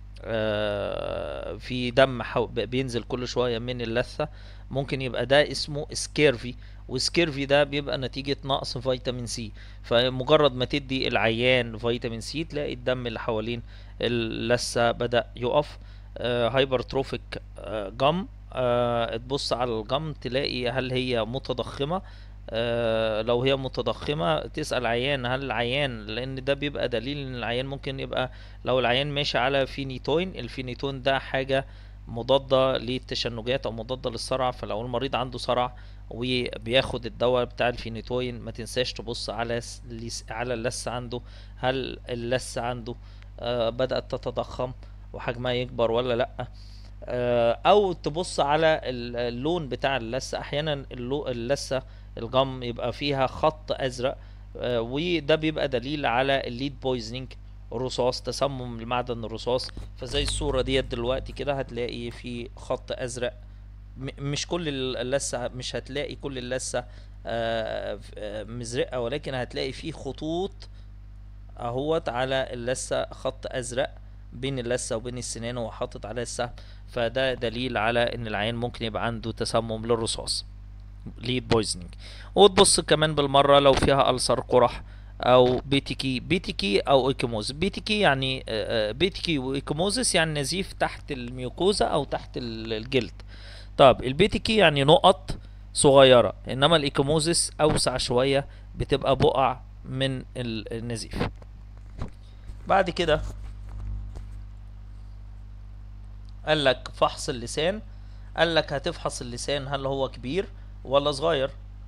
آه في دم حو- ب- بينزل كل شويه من اللثه ممكن يبقى ده اسمه سكيرفي وسكيرفي ده بيبقى نتيجه نقص فيتامين سي فمجرد ما تدي العيان فيتامين سي تلاقي الدم اللي حوالين اللثه بدأ يقف آه هايبرتروفيك آه جم آه تبص على الجم تلاقي هل هي متضخمه آه، لو هي متضخمة تسأل عيان هل العيان لأن ده بيبقى دليل إن العيان ممكن يبقى لو العيان ماشي على فينيتوين الفينيتوين ده حاجة مضادة للتشنجات أو مضادة للصرع فلو المريض عنده صرع وبياخد الدواء بتاع الفينيتوين ما تنساش تبص على س- لس- على اللثة عنده هل اللثة عنده آه، بدأت تتضخم وحجمها يكبر ولا لأ آه، او تبص على ال- اللون بتاع اللثه احيانا اللو- اللثه الجم يبقى فيها خط ازرق آه، وده بيبقى دليل على الليد بويزنينج الرصاص تسمم المعدن الرصاص فزي الصوره ديت دلوقتي كده هتلاقي في خط ازرق م- مش كل ال- اللثه مش هتلاقي كل اللثه آه، ف- آه، مزرقه ولكن هتلاقي فيه خطوط اهوت على اللثه خط ازرق بين اللثه وبين السنان وهو حاطط عليها السهم فده دليل على ان العيان ممكن يبقى عنده تسمم للرصاص ليد بويزنينج وتبص كمان بالمره لو فيها ألسر قرح او بيتيكي بيتيكي او ايكيموز بيتيكي يعني آه، آه، بيتيكي وايكيموزس يعني نزيف تحت الميوكوزا او تحت ال- الجلد طب البيتيكي يعني نقط صغيره انما الايكيموزس اوسع شويه بتبقى بقع من ال- النزيف بعد كده قال لك فحص اللسان قال لك هتفحص اللسان هل هو كبير ولا صغير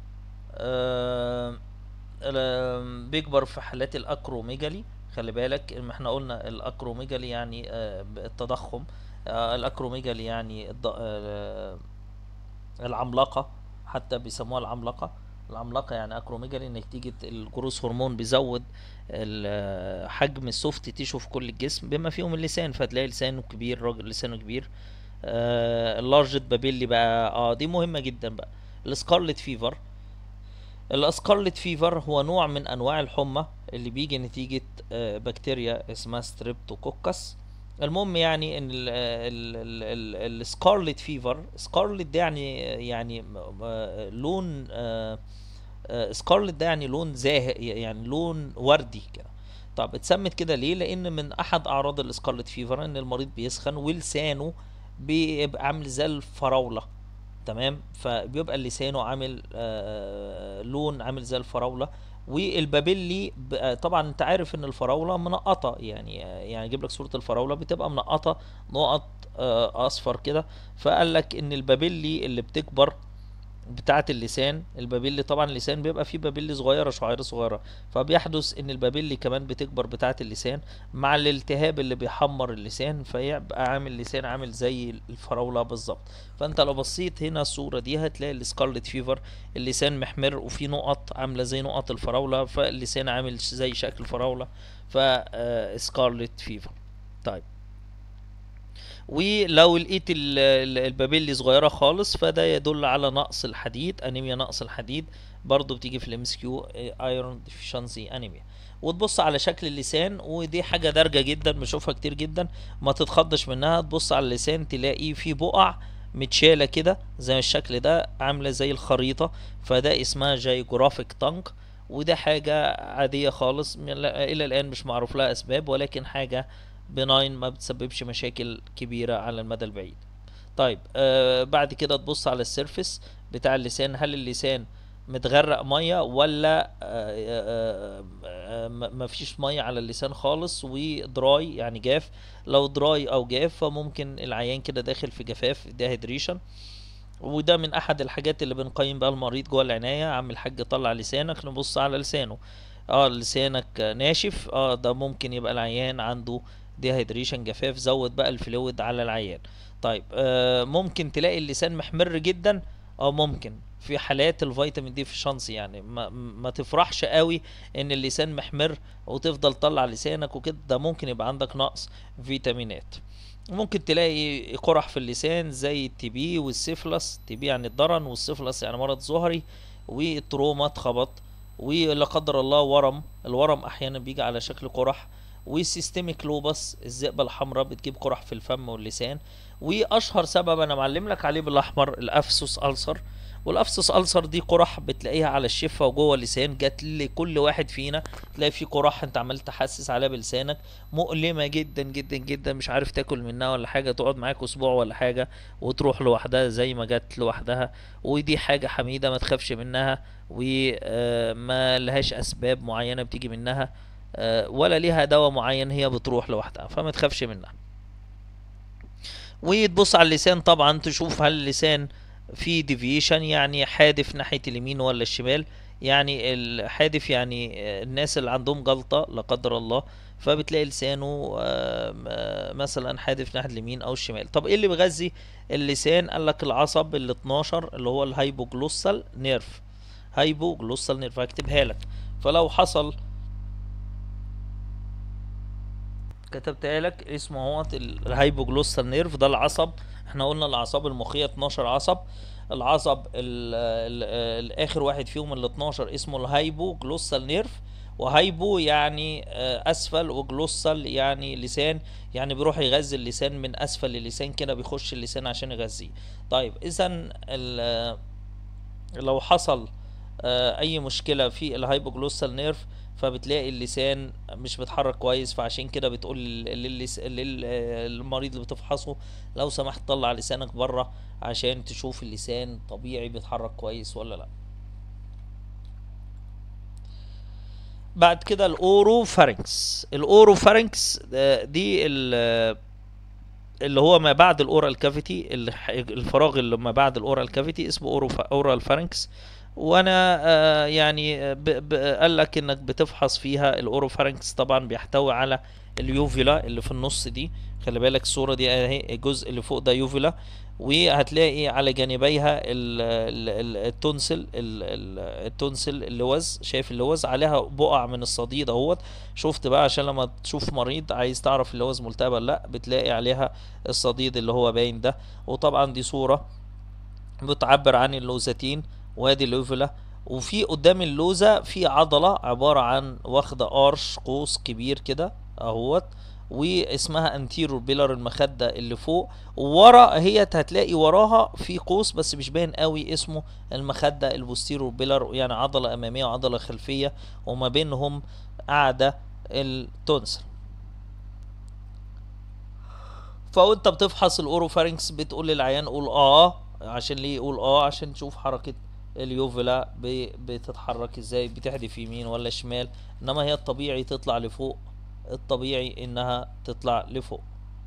آه آه، بيكبر في حالات الاكروميجالي خلي بالك إن احنا قلنا الاكروميجالي يعني آه، التضخم آه، الاكروميجالي يعني الض- آه، العملاقة حتى بيسموها العملاقة العملاقة يعني اكروميجالي نتيجة الجروث هرمون بيزود ال- حجم السوفت تيشو في كل الجسم بما فيهم اللسان فتلاقي لسانه كبير راجل لسانه كبير آه اللارجت بابيلي بقى اه دي مهمة جدا بقى السكارلت فيفر الاسكارلت فيفر هو نوع من انواع الحمى اللي بيجي نتيجة آه، بكتيريا اسمها ستريبتوكوكس المهم يعني ان السكارلت فيفر سكارلت ده يعني يعني م- م- لون سكارلت ده يعني لون زاهق يعني لون وردي كده طب اتسمت كده ليه لان من احد اعراض السكارلت فيفر ان المريض بيسخن ولسانه بيبقى عامل زي الفراولة تمام فبيبقى لسانه عامل آه لون عامل زي الفراولة والبابيلي ب- طبعا انت عارف ان الفراولة منقطة يعني يعني اجيب لك صورة الفراولة بتبقى منقطة نقط آه اصفر كده فقال لك ان البابيلي اللي بتكبر بتاعة اللسان البابيلي طبعا اللسان بيبقى فيه بابيلي صغيرة شعيرة صغيرة فبيحدث ان البابيلي كمان بتكبر بتاعة اللسان مع الالتهاب اللي بيحمر اللسان فيبقى عامل لسان عامل زي الفراولة بالظبط فانت لو بصيت هنا الصورة دي هتلاقي السكارلت فيفر اللسان محمر وفي نقط عاملة زي نقط الفراولة فاللسان عامل زي شكل الفراولة فسكارلت فيفر طيب ولو لقيت ال- ال- البابيلي صغيره خالص فده يدل على نقص الحديد انيميا نقص الحديد برضو بتيجي في الام اس كيو ايرون ديفيشنسي انيميا وتبص على شكل اللسان ودي حاجه دارجه جدا بشوفها كتير جدا ما تتخضش منها تبص على اللسان تلاقيه فيه بقع متشاله كده زي الشكل ده عامله زي الخريطه فده اسمها جيوغرافيك تانك وده حاجة عادية خالص م- لا- الى الان مش معروف لها اسباب ولكن حاجة بناين ما بتسببش مشاكل كبيرة على المدى البعيد طيب آه بعد كده تبص على السيرفس بتاع اللسان هل اللسان متغرق ميه ولا آه آه آه م- مفيش ميه على اللسان خالص ودراي يعني جاف لو دراي او جاف فممكن العيان كده داخل في جفاف ديهيدريشن وده من احد الحاجات اللي بنقيم بقى المريض جوه العنايه يا عم الحاج طلع لسانك نبص على لسانه اه لسانك ناشف اه ده ممكن يبقى العيان عنده ديهيدريشن جفاف زود بقى الفلويد على العيان طيب آه ممكن تلاقي اللسان محمر جدا اه ممكن في حالات الفيتامين دي في شانس يعني ما, ما تفرحش قوي ان اللسان محمر وتفضل طلع لسانك وكده ده ممكن يبقى عندك نقص فيتامينات ممكن تلاقي قرح في اللسان زي التي بي والسيفلس تي بي يعني الضرن والسيفلس يعني مرض ظهري والتروما اتخبط ولا قدر الله ورم الورم احيانا بيجي على شكل قرح وسيستميك لوبس الذئبه الحمراء بتجيب قرح في الفم واللسان واشهر سبب انا معلم لك عليه بالاحمر الافسوس ألسر والافسوس ألسر دي قرح بتلاقيها على الشفه وجوه اللسان جات لكل واحد فينا تلاقي في قرح انت عمال تحسس عليها بلسانك مؤلمه جدا جدا جدا مش عارف تاكل منها ولا حاجه تقعد معاك اسبوع ولا حاجه وتروح لوحدها زي ما جت لوحدها ودي حاجه حميده ما تخافش منها وما لهاش اسباب معينه بتيجي منها آه، ولا ليها دواء معين هي بتروح لوحدها فما تخافش منها وتبص على اللسان طبعا تشوف هل اللسان فيه ديفيشن يعني حادف ناحية اليمين ولا الشمال يعني الحادف يعني آه، الناس اللي عندهم جلطة لا قدر الله فبتلاقي لسانه آم، آه، مثلا حادف ناحية اليمين او الشمال طب ايه اللي بيغذي اللسان قال لك العصب ال 12 اللي هو الهايبوجلوسال نيرف هايبوجلوسال نيرف هكتبها لك فلو حصل كتبتها لك اسمه هو الهايبوجلوسال نيرف ده العصب احنا قلنا الاعصاب المخيه 12 عصب العصب ال ال الاخر واحد فيهم ال 12 اسمه الهايبوجلوسال نيرف وهايبو يعني آه، اسفل وجلوسال يعني لسان يعني بيروح يغذي اللسان من اسفل اللسان كده بيخش اللسان عشان يغذيه طيب اذا ال- لو حصل آه، اي مشكله في الهايبوجلوسال نيرف فبتلاقي اللسان مش بيتحرك كويس فعشان كده بتقول لل- للس- لل- للمريض اللي بتفحصه لو سمحت طلع لسانك بره عشان تشوف اللسان طبيعي بيتحرك كويس ولا لا بعد كده الاورو فارنكس الاورو فارنكس دي ال- اللي هو ما بعد الاورال كافيتي الفراغ اللي ما بعد الاورال كافيتي اسمه اورو اورال فارنكس وانا آه، يعني ب- ب- قال لك انك بتفحص فيها الاوروفارنكس طبعا بيحتوي على اليوفيلا اللي في النص دي خلي بالك الصورة دي اهي الجزء اللي فوق ده يوفيلا وهتلاقي على جانبيها ال- ال- ال- التونسل ال- ال- التونسل اللوز شايف اللوز عليها بقع من الصديد اهوت شفت بقى عشان لما تشوف مريض عايز تعرف اللوز ملتهب ولا لا بتلاقي عليها الصديد اللي هو باين ده وطبعا دي صورة بتعبر عن اللوزتين وادي اللوفيلا وفي قدام اللوزة في عضلة عبارة عن واخدة ارش قوس كبير كده اهوت واسمها انتيرور بيلر المخدة اللي فوق وورا هي هتلاقي وراها في قوس بس مش باين قوي اسمه المخدة البوستيرور بيلر يعني عضلة امامية وعضلة خلفية وما بينهم قاعدة التونسل فوانت بتفحص الاوروفارينكس بتقول للعيان قول اه عشان ليه يقول اه عشان تشوف حركة اليوفيلا ب- بتتحرك ازاي بتحدف يمين ولا شمال انما هي الطبيعي تطلع لفوق الطبيعي انها تطلع لفوق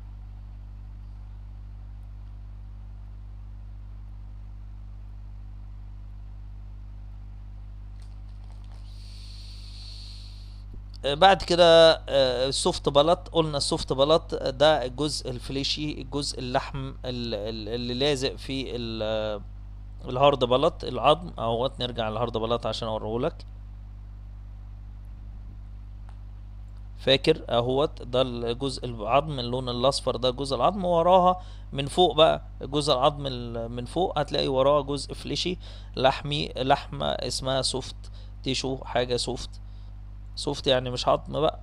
آه، بعد كده آه، السوفت بلط قلنا السوفت بلط ده الجزء الفليشي الجزء اللحم ال- ال- اللي لازق في ال- الهارد بلط العظم اهوت نرجع للهارد بلط عشان اوريهولك فاكر اهوت ده الجزء العظم اللون الاصفر ده جزء العظم وراها من فوق بقى جزء العظم ال- من فوق هتلاقي وراه جزء فليشي لحمي لحمة اسمها سوفت تيشو حاجة سوفت سوفت يعني مش عظم بقى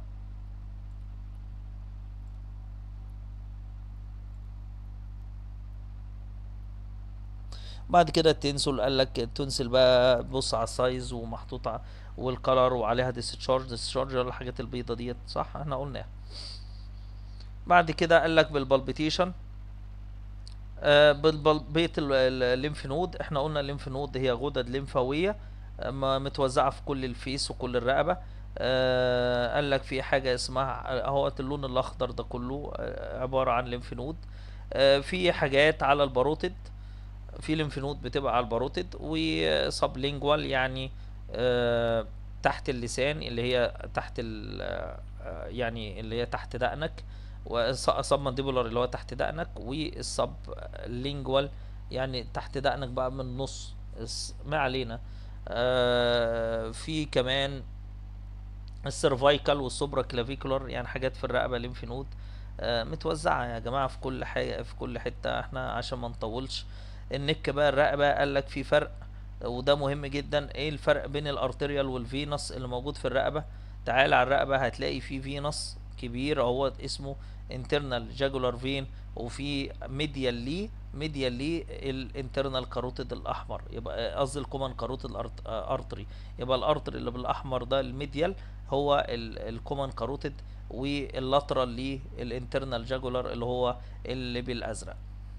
بعد كده التنسل قال لك التنسل بقى بص على السايز ومحطوط ع- والكلر وعليها ديسشارج ديسشارج ولا الحاجات البيضة ديت صح احنا قلناها بعد كده قال لك بالبالبيتيشن آه بالبيت الليمف نود احنا قلنا الليمف نود هي غدد لمفاويه آه، م- متوزعه في كل الفيس وكل الرقبه آه قال لك في حاجه اسمها اهوت اللون الاخضر ده كله آه، عباره عن ليمف نود آه في حاجات على الباروتيد في ليمف نود بتبقى على الباروتيد وسبلينجوال يعني آه تحت اللسان اللي هي تحت ال آه، يعني اللي هي تحت دقنك وسب مانديبولار اللي هو تحت دقنك والسب لينجوال يعني تحت دقنك بقى من النص الس- ما علينا آه في كمان السيرفايكال والسوبرا كلافيكولار يعني حاجات في الرقبه ليمف نود آه متوزعه يا جماعه في كل حاجه في كل حته احنا عشان ما نطولش النك بقى الرقبه قال لك في فرق وده مهم جدا ايه الفرق بين الارتريال والفينس اللي موجود في الرقبه تعال على الرقبه هتلاقي في فينس كبير هو اسمه internal jugular vein وفي ميديال ليه ميديال ليه الانترنال كاروتيد الاحمر يبقى قصدي الكومن كاروتيد ارتري يبقى الارتري اللي بالاحمر ده الميديال هو الكومن كاروتيد واللاترال ليه الانترنال جاجولار اللي هو اللي بالازرق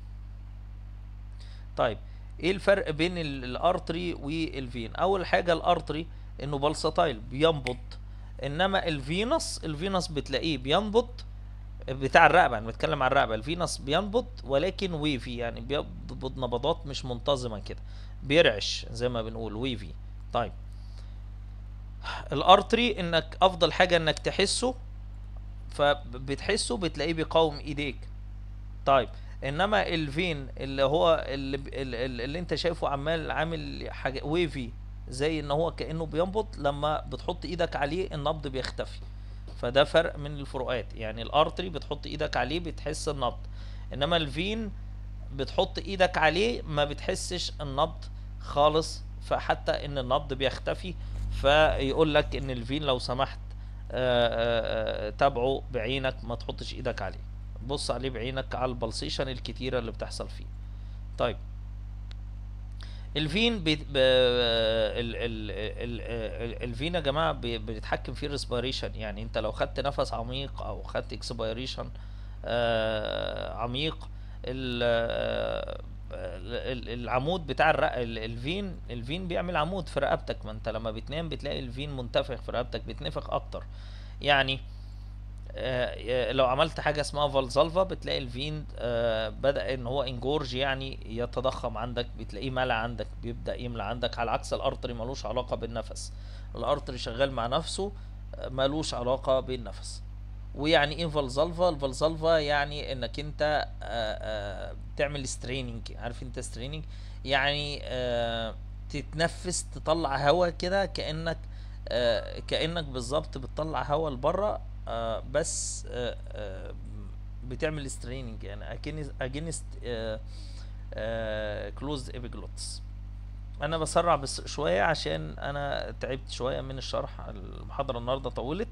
طيب ايه الفرق بين ال- الارتري والفين اول حاجه الارتري انه بلسطايل بينبض انما الفينس الفينس بتلاقيه بينبض بتاع الرقبه انا بتكلم عن الرقبه الفينس بينبض ولكن ويفي يعني بينبض نبضات مش منتظمه كده بيرعش زي ما بنقول ويفي طيب الارتري انك افضل حاجه انك تحسه فبتحسه بتلاقيه بيقاوم ايديك طيب انما الفين اللي هو اللي, اللي, اللي انت شايفه عمال عامل حاجه ويفي زي ان هو كانه بينبض لما بتحط ايدك عليه النبض بيختفي فده فرق من الفروقات يعني الارتري بتحط ايدك عليه بتحس النبض انما الفين بتحط ايدك عليه ما بتحسش النبض خالص فحتى ان النبض بيختفي فيقول لك ان الفين لو سمحت آه، آه، آه، تابعه بعينك ما تحطش ايدك عليه بص عليه بعينك على البلسيشن الكتيرة اللي بتحصل فيه طيب الفين بي... ب... ال... ال... ال... ال... الفين يا جماعه بي... بيتحكم فيه الريسبيريشن يعني انت لو خدت نفس عميق او خدت اكسبيريشن آه... عميق ال... آه، ال- العمود بتاع الرق... ال- الفين الفين بيعمل عمود في رقبتك ما انت لما بتنام بتلاقي الفين منتفخ في رقبتك بيتنفخ اكتر يعني آه، لو عملت حاجه اسمها فالزالفا بتلاقي الفين آه، بدأ ان هو انجورج يعني يتضخم عندك بتلاقيه ملى عندك بيبدأ يملى عندك على عكس الارتري ملوش علاقه بالنفس الارتري شغال مع نفسه آه، ملوش علاقه بالنفس ويعني ايه فالزالفا الفالزالفا يعني انك انت آه، آه، بتعمل ستريننج عارف انت ستريننج يعني آه، تتنفس تطلع هواء كده كأنك آه، كأنك بالظبط بتطلع هواء لبره آه، بس آه، آه، بتعمل ستريننج يعني اكن اجينست كلوز ايبيجلوتس انا بسرع بس شويه عشان انا تعبت شويه من الشرح المحاضره النهارده طولت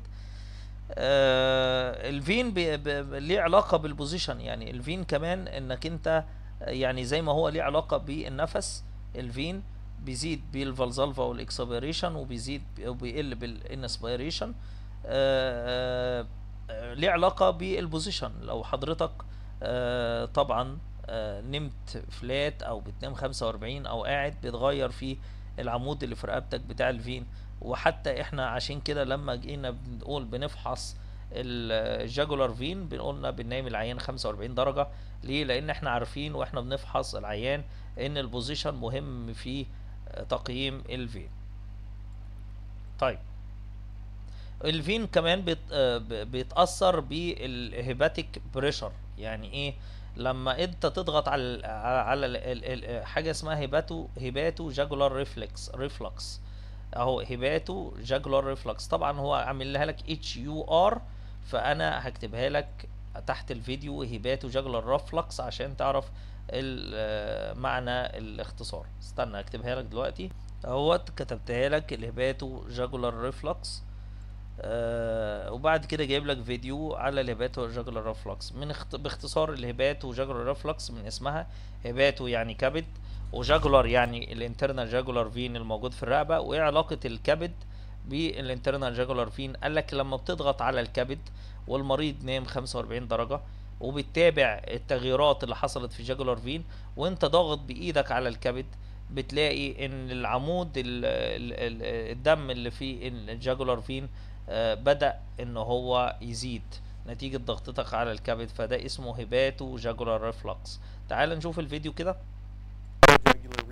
آه الفين بي بي ليه علاقة بالبوزيشن يعني الفين كمان انك انت يعني زي ما هو ليه علاقة بالنفس الفين بيزيد بالفالزالفا والاكسبيريشن وبيزيد وبيقل بالانسبيريشن آه آه ليه علاقة بالبوزيشن لو حضرتك آه طبعا آه نمت فلات او بتنام 45 او قاعد بيتغير في العمود اللي في رقبتك بتاع الفين وحتى احنا عشان كده لما جينا بنقول بنفحص الجاجولار فين بنقولنا بننام العيان 45 درجة ليه لان احنا عارفين واحنا بنفحص العيان ان البوزيشن مهم في تقييم الفين طيب الفين كمان بيت آه، ب- بيتأثر بالهيباتيك بريشر يعني ايه لما انت تضغط على ال- على ال- ال- ال- حاجه اسمها هيباتو هيباتو جاجولار ريفلكس ريفلكس اهو هيباتو جاجولار ريفلكس طبعا هو عامل لها لك اتش يو ار فانا هكتبها لك تحت الفيديو هيباتو جاجولار ريفلكس عشان تعرف ال- آه، معنى الاختصار استنى اكتبها لك دلوقتي اهوت كتبتها لك الهيباتو جاجولار ريفلكس آه وبعد كده جايب لك فيديو على الهيباتو جاجولار ريفلكس من اخت... باختصار الهيباتو جاجولار ريفلكس من اسمها هيباتو يعني كبد وجاجولار يعني الانترنال جاجولار فين الموجود في الرقبه وايه علاقه الكبد بالانترنال جاجولار فين قال لك لما بتضغط على الكبد والمريض نام 45 درجة وبتتابع التغييرات اللي حصلت في جاجولار فين وانت ضاغط بايدك على الكبد بتلاقي ان العمود ال ال ال الدم اللي في الجاجولار فين آه، بدأ ان هو يزيد نتيجة ضغطتك على الكبد فده اسمه هيباتو جاجولار ريفلكس تعال نشوف الفيديو كده jugular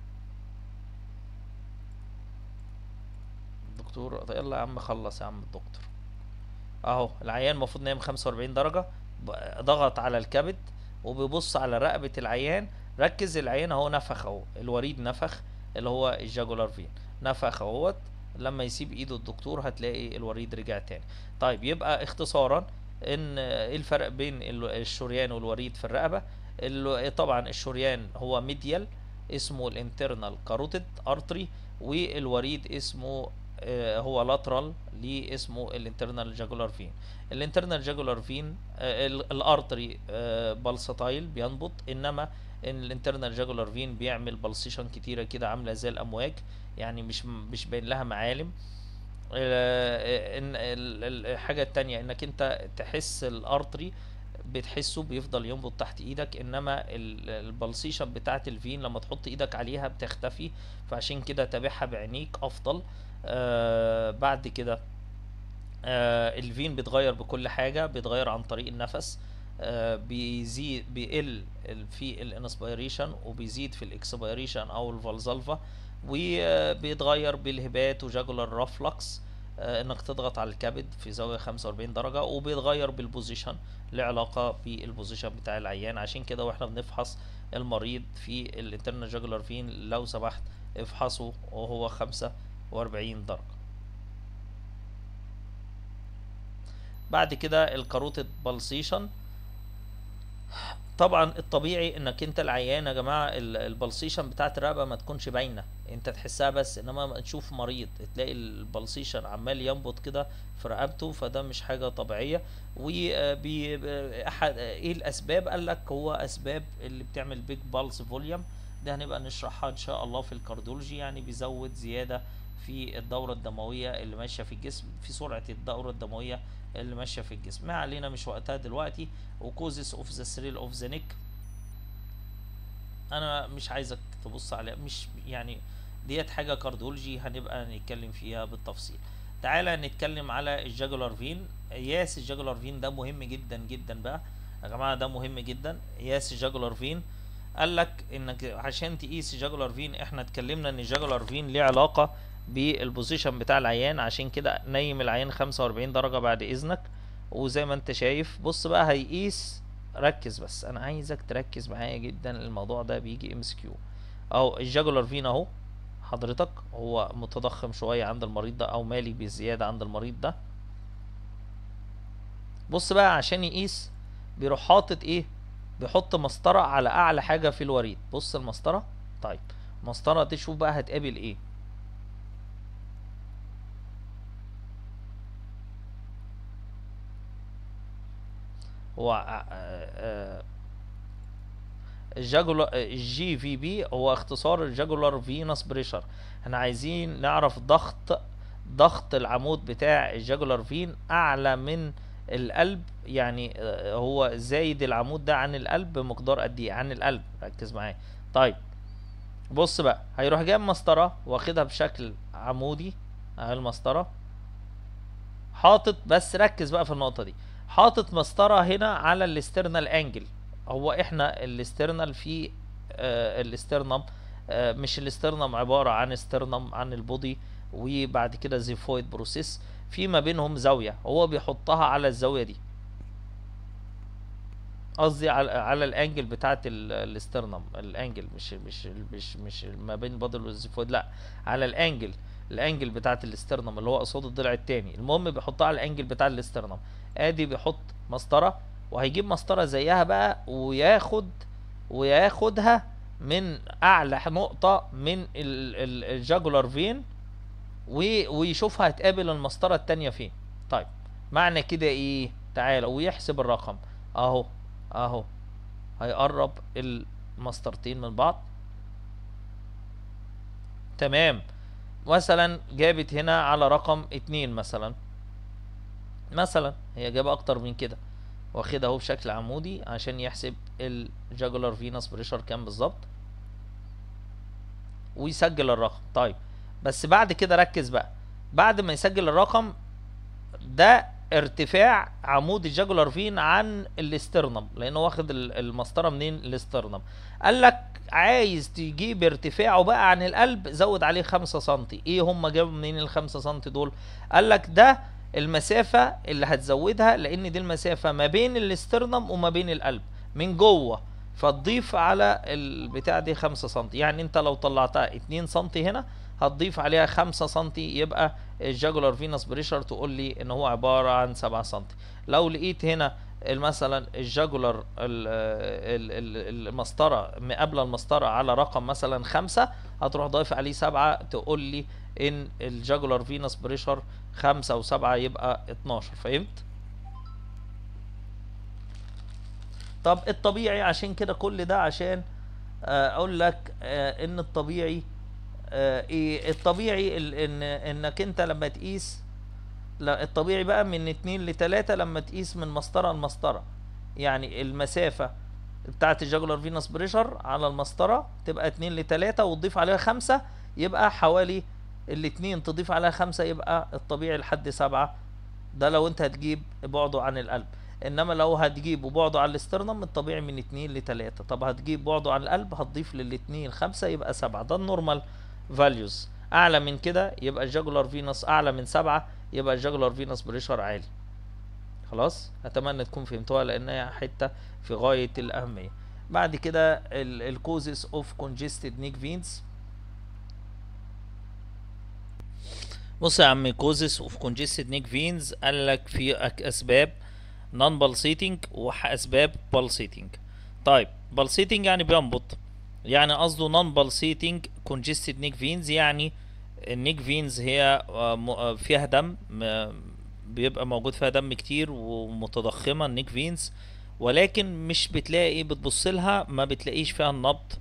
الدكتور يلا يا عم خلص يا عم الدكتور اهو العيان المفروض نايم 45 درجة ب- ضغط على الكبد وبيبص على رقبة العيان ركز العيان اهو نفخ اهو الوريد نفخ اللي هو الجاجولار فين نفخ اهوت لما يسيب ايده الدكتور هتلاقي الوريد رجع تاني طيب يبقى اختصارا ان ايه الفرق بين ال- الشريان والوريد في الرقبة ال- طبعا الشريان هو ميديال اسمه الانترنال كاروتيد ارتري والوريد اسمه آه، هو لاترال ليه اسمه الانترنال جاجولار فين الانترنال جاجولار فين الارتري بالساتايل بينبض انما الانترنال جاجولار فين بيعمل بلسيشن كتيره كده عامله زي الامواج يعني مش مش باين لها معالم آه، ان ال- ال- الحاجه التانية انك انت تحس الارتري بتحسه بيفضل ينبض تحت ايدك انما البلسيشن بتاعت الفين لما تحط ايدك عليها بتختفي فعشان كده تابعها بعينيك افضل آه بعد كده آه الفين بيتغير بكل حاجة بيتغير عن طريق النفس آه بيزيد بيقل ال- في الانسبيريشن وبيزيد في الاكسبيريشن او الفالزالفا وبيتغير بالهبات وجاجولار رافلكس آه انك تضغط على الكبد في زاوية 45 درجة وبيتغير بالبوزيشن له علاقة بالبوزيشن بتاع العيان عشان كده واحنا بنفحص المريض في الانترنال جاجولار فين لو سمحت افحصه وهو 45 درجة بعد كده الكاروتيد بالسيشن طبعا الطبيعي انك انت العيان يا جماعه ال- البلسيشن بتاعت الرقبه ما تكونش باينه انت تحسها بس انما ما تشوف مريض تلاقي البلسيشن عمال ينبض كده في رقبته فده مش حاجه طبيعيه وبي احد ايه الاسباب قال لك هو اسباب اللي بتعمل بيج بالس فوليوم ده هنبقى نشرحها ان شاء الله في الكارديولوجي يعني بيزود زياده في الدورة الدموية اللي ماشية في الجسم في سرعة الدورة الدموية اللي ماشية في الجسم ما علينا مش وقتها دلوقتي وكوزس اوف ذا سريل اوف ذا نيك انا مش عايزك تبص عليها مش يعني ديت حاجة كارديولوجي هنبقى نتكلم فيها بالتفصيل تعالى نتكلم على الجاجولار فين قياس الجاجولار فين ده مهم جدا جدا بقى يا جماعة ده مهم جدا قياس الجاجولار فين قال لك انك عشان تقيس الجاجولار فين احنا اتكلمنا ان الجاجولار فين ليه علاقة بالبوزيشن بتاع العيان عشان كده نيم العيان 45 درجة بعد اذنك وزي ما انت شايف بص بقى هيقيس ركز بس انا عايزك تركز معايا جدا الموضوع ده بيجي ام اس كيو اهو الجاجولار فين اهو حضرتك هو متضخم شوية عند المريض ده او مالي بزيادة عند المريض ده بص بقى عشان يقيس بيروح حاطط ايه بيحط مسطرة على اعلى حاجة في الوريد بص المسطرة طيب المسطرة دي شوف بقى هتقابل ايه هو ع- آه، الجاجولار الجي في بي هو اختصار الجاجولار فينس بريشر احنا عايزين نعرف ضغط ضغط العمود بتاع الجاجولار فين اعلى من القلب يعني آه، هو زايد العمود ده عن القلب بمقدار قد ايه عن القلب ركز معايا طيب بص بقى هيروح جايب مسطرة واخدها بشكل عمودي اهي المسطرة حاطط بس ركز بقى في النقطة دي حاطط مسطرة هنا على الاسترنال انجل هو احنا الاسترنال في آه الاسترنم آه مش الاسترنم عبارة عن استرنم عن البودي وبعد كده زيفويد بروسيس في ما بينهم زاوية هو بيحطها على الزاوية دي قصدي على على الانجل بتاعت ال- الاسترنم الانجل مش مش مش مش ما بين البادل والزيفويد لا على الانجل الانجل بتاعت الاسترنم اللي هو قصاد الضلع التاني المهم بيحطها على الانجل بتاع الاسترنم ادي بيحط مسطره وهيجيب مسطره زيها بقى وياخد وياخدها من اعلى نقطه من ال- ال- الجاجولار فين و- ويشوفها هتقابل المسطره التانية فين طيب معنى كده ايه تعالى ويحسب الرقم اهو اهو هيقرب المسطرتين من بعض تمام مثلا جابت هنا على رقم اتنين مثلا مثلا هي جابه اكتر من كده واخدها اهو بشكل عمودي عشان يحسب الجاجولار فينس بريشر كام بالظبط ويسجل الرقم طيب بس بعد كده ركز بقى بعد ما يسجل الرقم ده ارتفاع عمود الجاجولار فين عن الاسترنم لانه واخد ال- المسطره منين الاسترنم قال لك عايز تجيب ارتفاعه بقى عن القلب زود عليه 5 سم ايه هم جابوا منين ال 5 سم دول قال لك ده المسافه اللي هتزودها لان دي المسافه ما بين الاسترنم وما بين القلب من جوه فتضيف على البتاع دي 5 سم يعني انت لو طلعتها 2 سم هنا هتضيف عليها 5 سم يبقى الجاجولار فينس بريشر تقول لي ان هو عباره عن 7 سم لو لقيت هنا ال- مثلا الجاجولار ال- ال- ال- المسطره م- قبل المسطره على رقم مثلا 5 هتروح ضايف عليه 7 تقول لي ان الجاجولار فينس بريشر 5 و7 يبقى 12 فهمت طب الطبيعي عشان كده كل ده عشان آه، اقول لك آه، ان الطبيعي آه، ايه الطبيعي ال- ان انك انت لما تقيس لا الطبيعي بقى من اتنين لتلاتة لما تقيس من مسطرة لمسطرة يعني المسافة بتاعت الجاجولار فينس بريشر على المسطرة تبقى اتنين لتلاتة وتضيف عليها خمسة يبقى حوالي الاتنين تضيف عليها خمسة يبقى الطبيعي لحد سبعة ده لو انت هتجيب بعده عن القلب انما لو هتجيب بعده عن الاسترنم الطبيعي من اتنين لتلاتة طب هتجيب بعده عن القلب هتضيف للاتنين خمسة يبقى سبعة ده النورمال فاليوز اعلى من كده يبقى الجاجولار فينس اعلى من سبعة يبقى الجاجولار فينس بريشر عالي خلاص اتمنى تكون فهمتوها لانها حته في غايه الاهميه بعد كده الكوزز اوف كونجستد نيك فينز بص يا عم كوزز اوف كونجستد نيك فينز قال لك في أك- اسباب نون بالسيتنج واسباب بالسيتنج طيب بالسيتنج يعني بينبض يعني قصده نون بالسيتنج كونجستد نيك فينز يعني النيك فينز هي آه، م- آه، فيها دم م- بيبقى موجود فيها دم كتير ومتضخمة النيك فينز ولكن مش بتلاقي بتبص لها ما بتلاقيش فيها النبض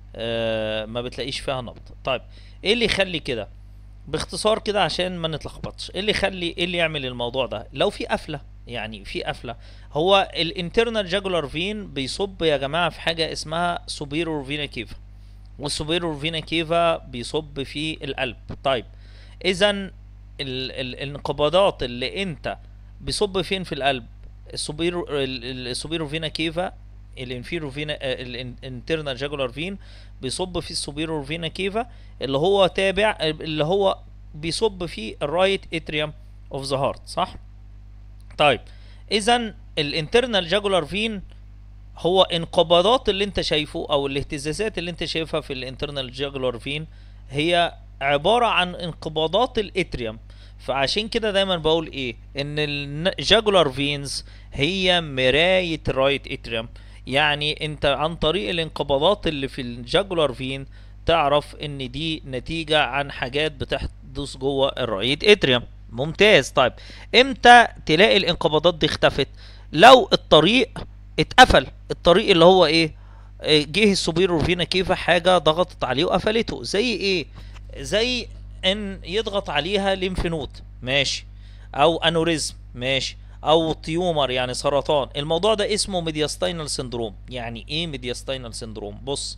آه، ما بتلاقيش فيها نبض طيب ايه اللي يخلي كده باختصار كده عشان ما نتلخبطش ايه اللي يخلي ايه اللي يعمل الموضوع ده لو في قفله يعني في قفله هو الانترنال جاجولار فين بيصب يا جماعه في حاجه اسمها سوبيرور فينا كيفا والسوبيرور فينا كيفا بيصب في القلب طيب اذا ال- ال- الانقباضات اللي انت بيصب فين في القلب السوبيرو ال- ال- السوبيرو فينا كيفا الانفيرو فينا الانترنال جاجولار فين بيصب في السوبيرو فينا كيفا اللي هو تابع اللي هو بيصب في الرايت اتريوم اوف ذا هارت صح طيب اذا الانترنال جاجولار فين هو انقباضات اللي انت شايفه او الاهتزازات اللي انت شايفها في الانترنال جاجولار فين هي عبارة عن انقباضات الاتريوم فعشان كده دايما بقول ايه ان الجاجولار فينز هي مراية الرايت اتريوم يعني انت عن طريق الانقباضات اللي في الجاجولار فين تعرف ان دي نتيجة عن حاجات بتحدث جوه الرايت اتريوم ممتاز طيب امتى تلاقي الانقباضات دي اختفت لو الطريق اتقفل الطريق اللي هو ايه آه، جه السوبيرور فينا كيفا حاجه ضغطت عليه وقفلته زي ايه زي ان يضغط عليها ليمف نود ماشي او انوريزم ماشي او تيومر يعني سرطان الموضوع ده اسمه ميدياستاينال سندروم يعني ايه ميدياستاينال سندروم بص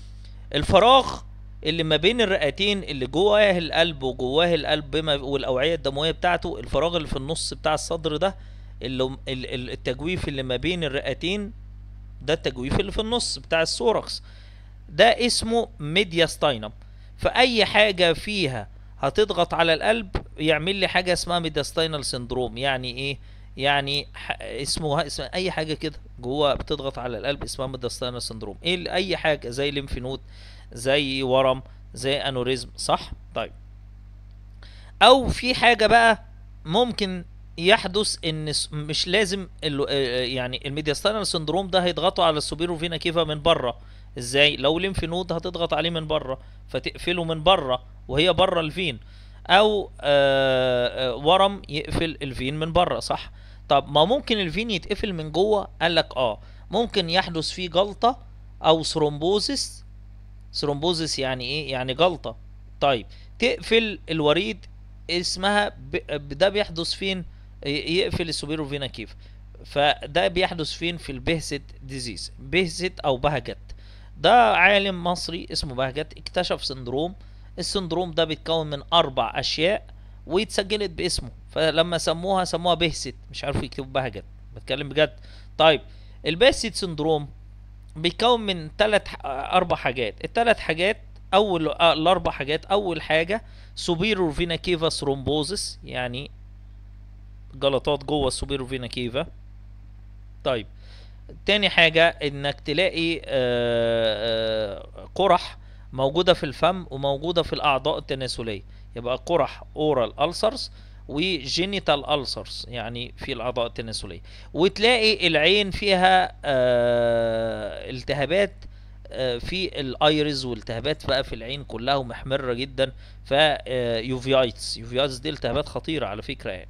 الفراغ اللي ما بين الرئتين اللي جواه القلب وجواه القلب بما والاوعيه الدمويه بتاعته الفراغ اللي في النص بتاع الصدر ده اللي ال- ال- التجويف اللي ما بين الرئتين ده التجويف اللي في النص بتاع السوركس ده اسمه ميدياستاينم فاي حاجه فيها هتضغط على القلب يعمل لي حاجه اسمها ميدياستاينال سندروم يعني ايه يعني ح- اسمه اسم اي حاجه كده جوه بتضغط على القلب اسمها ميدياستاينال سندروم ايه ال- اي حاجه زي ليمف نود زي ورم زي انوريزم صح طيب او في حاجه بقى ممكن يحدث ان س- مش لازم ال- آه، يعني الميدياستاينال سندروم ده هيضغطوا على السوبيرو فينا كيفا من بره ازاي لو ليمف نود هتضغط عليه من بره فتقفله من بره وهي بره الفين او آه، آه، ورم يقفل الفين من بره صح طب ما ممكن الفين يتقفل من جوه قال لك اه ممكن يحدث فيه جلطه او ثرومبوزس ثرومبوزس يعني ايه يعني جلطه طيب تقفل الوريد اسمها ب... ده بيحدث فين ي- يقفل السوبيرو فينا كيف فده بيحدث فين في البهست ديزيز بهست او بهجت ده عالم مصري اسمه بهجت اكتشف سندروم السندروم ده بيتكون من اربع اشياء واتسجلت باسمه فلما سموها سموها بهست مش عارفوا يكتبوا بهجت بتكلم بجد طيب البهست سندروم بيتكون من ثلاث اربع حاجات الثلاث حاجات اول آه، الاربع حاجات اول حاجه سوبيرور فينا كيفا ثرومبوزس يعني جلطات جوه السوبيرور فينا كيفا طيب تاني حاجة انك تلاقي آه، آه، قرح موجودة في الفم وموجودة في الاعضاء التناسلية يبقى قرح اورال ألسرز وجينيتال ألسرز يعني في الاعضاء التناسلية وتلاقي العين فيها آه، التهابات آه، في الايرز والتهابات بقى في العين كلها ومحمرة جدا ف يوفيايتس يوفيايتس دي التهابات خطيرة على فكرة يعني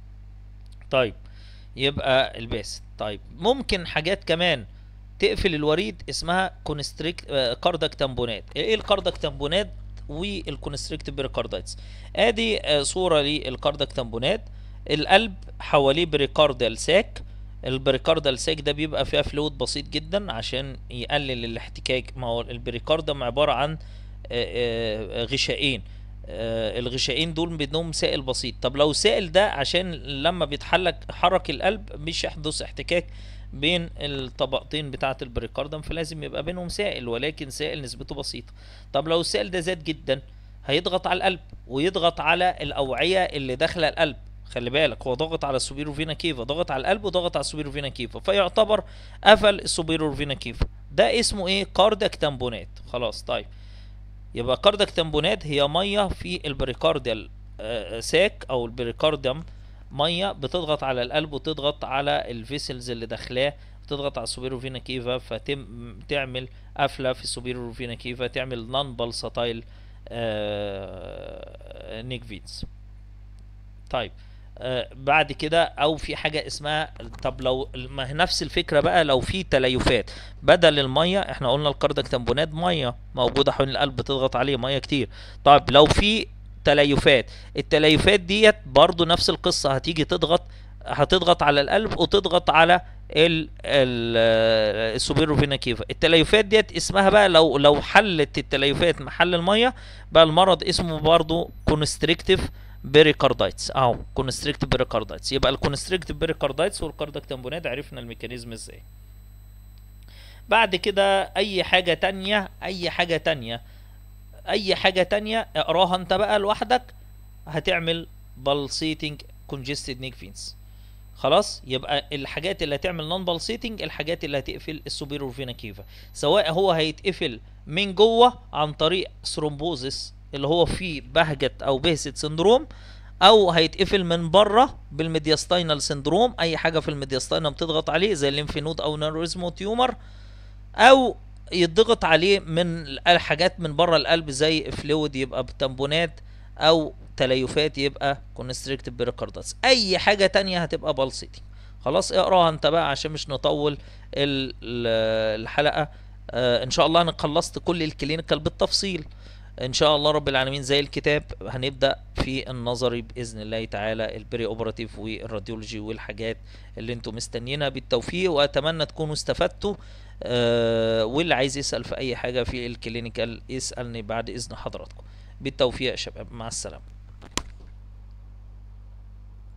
طيب يبقى الباس طيب ممكن حاجات كمان تقفل الوريد اسمها كونستريكت كاردك تامبونات ايه الكاردك تامبونات والكونستريكتيف بريكاردايتس ادي آه، صوره للكاردك تامبونات القلب حواليه بريكاردال ساك البريكاردال ساك ده بيبقى فيها فلويد بسيط جدا عشان يقلل الاحتكاك ما هو البريكاردم عباره عن آه، آه، غشائين آه، الغشائين دول بدهم سائل بسيط طب لو سائل ده عشان لما بيتحرك حرك القلب مش يحدث احتكاك بين الطبقتين بتاعة البريكاردم فلازم يبقى بينهم سائل ولكن سائل نسبته بسيطة طب لو السائل ده زاد جدا هيضغط على القلب ويضغط على الأوعية اللي داخلة القلب خلي بالك هو ضغط على السوبيرو فينا كيفا ضغط على القلب وضغط على السوبيرو فينا كيفا فيعتبر قفل السوبيرو فينا كيفا ده اسمه ايه كاردك تامبونات خلاص طيب يبقى كاردك تامبونات هي ميه في البريكارديال آه، ساك او البريكارديوم ميه بتضغط على القلب وتضغط على الفيسلز اللي داخلاه بتضغط على السوبيرو فينا كيفا فتم تعمل قفله في السوبيرو فينا كيفا تعمل نون بالساتايل نيك فينز طيب آه بعد كده او في حاجه اسمها طب لو ما هي نفس الفكره بقى لو في تليفات بدل الميه احنا قلنا الكاردك تامبونات ميه موجوده حوالين القلب بتضغط عليه ميه كتير طيب لو في تليفات التليفات ديت برضو نفس القصه هتيجي تضغط هتضغط على القلب وتضغط على ال ال السوبيرو فينا كيفا التليفات ديت اسمها بقى لو لو حلت التليفات محل الميه بقى المرض اسمه برضو كونستريكتيف بيريكاردايتس اهو كونستريكتيف بيريكاردايتس يبقى الكونستريكتيف بيريكاردايتس والكاردك تامبونات عرفنا الميكانيزم ازاي بعد كده اي حاجة تانية اي حاجة تانية اي حاجة تانية اقراها انت بقى لوحدك هتعمل pulsating congested neck veins خلاص يبقى الحاجات اللي هتعمل نون بالسيتنج الحاجات اللي هتقفل السوبيرور فينا كيفا سواء هو هيتقفل من جوه عن طريق ثرومبوزس اللي هو فيه بهجة او بهسة سندروم او هيتقفل من بره بالميدياستاينال سندروم اي حاجه في الميدياستاينال بتضغط عليه زي الليمف نود او نيرزمو تيومر او يضغط عليه من الحاجات من بره القلب زي فلويد يبقى بتمبونات او تليفات يبقى كونستريكتيف بيريكارداس اي حاجه تانية هتبقى بالسيتي خلاص اقراها انت بقى عشان مش نطول ال- ال- الحلقه آه ان شاء الله انا خلصت كل الكلينيكال بالتفصيل ان شاء الله رب العالمين زي الكتاب هنبدا في النظري باذن الله تعالى البري اوبراتيف والراديولوجي والحاجات اللي انتم مستنيينها بالتوفيق واتمنى تكونوا استفدتوا آه واللي عايز يسال في اي حاجه في الكلينيكال يسالني بعد اذن حضراتكم بالتوفيق يا شباب مع السلامه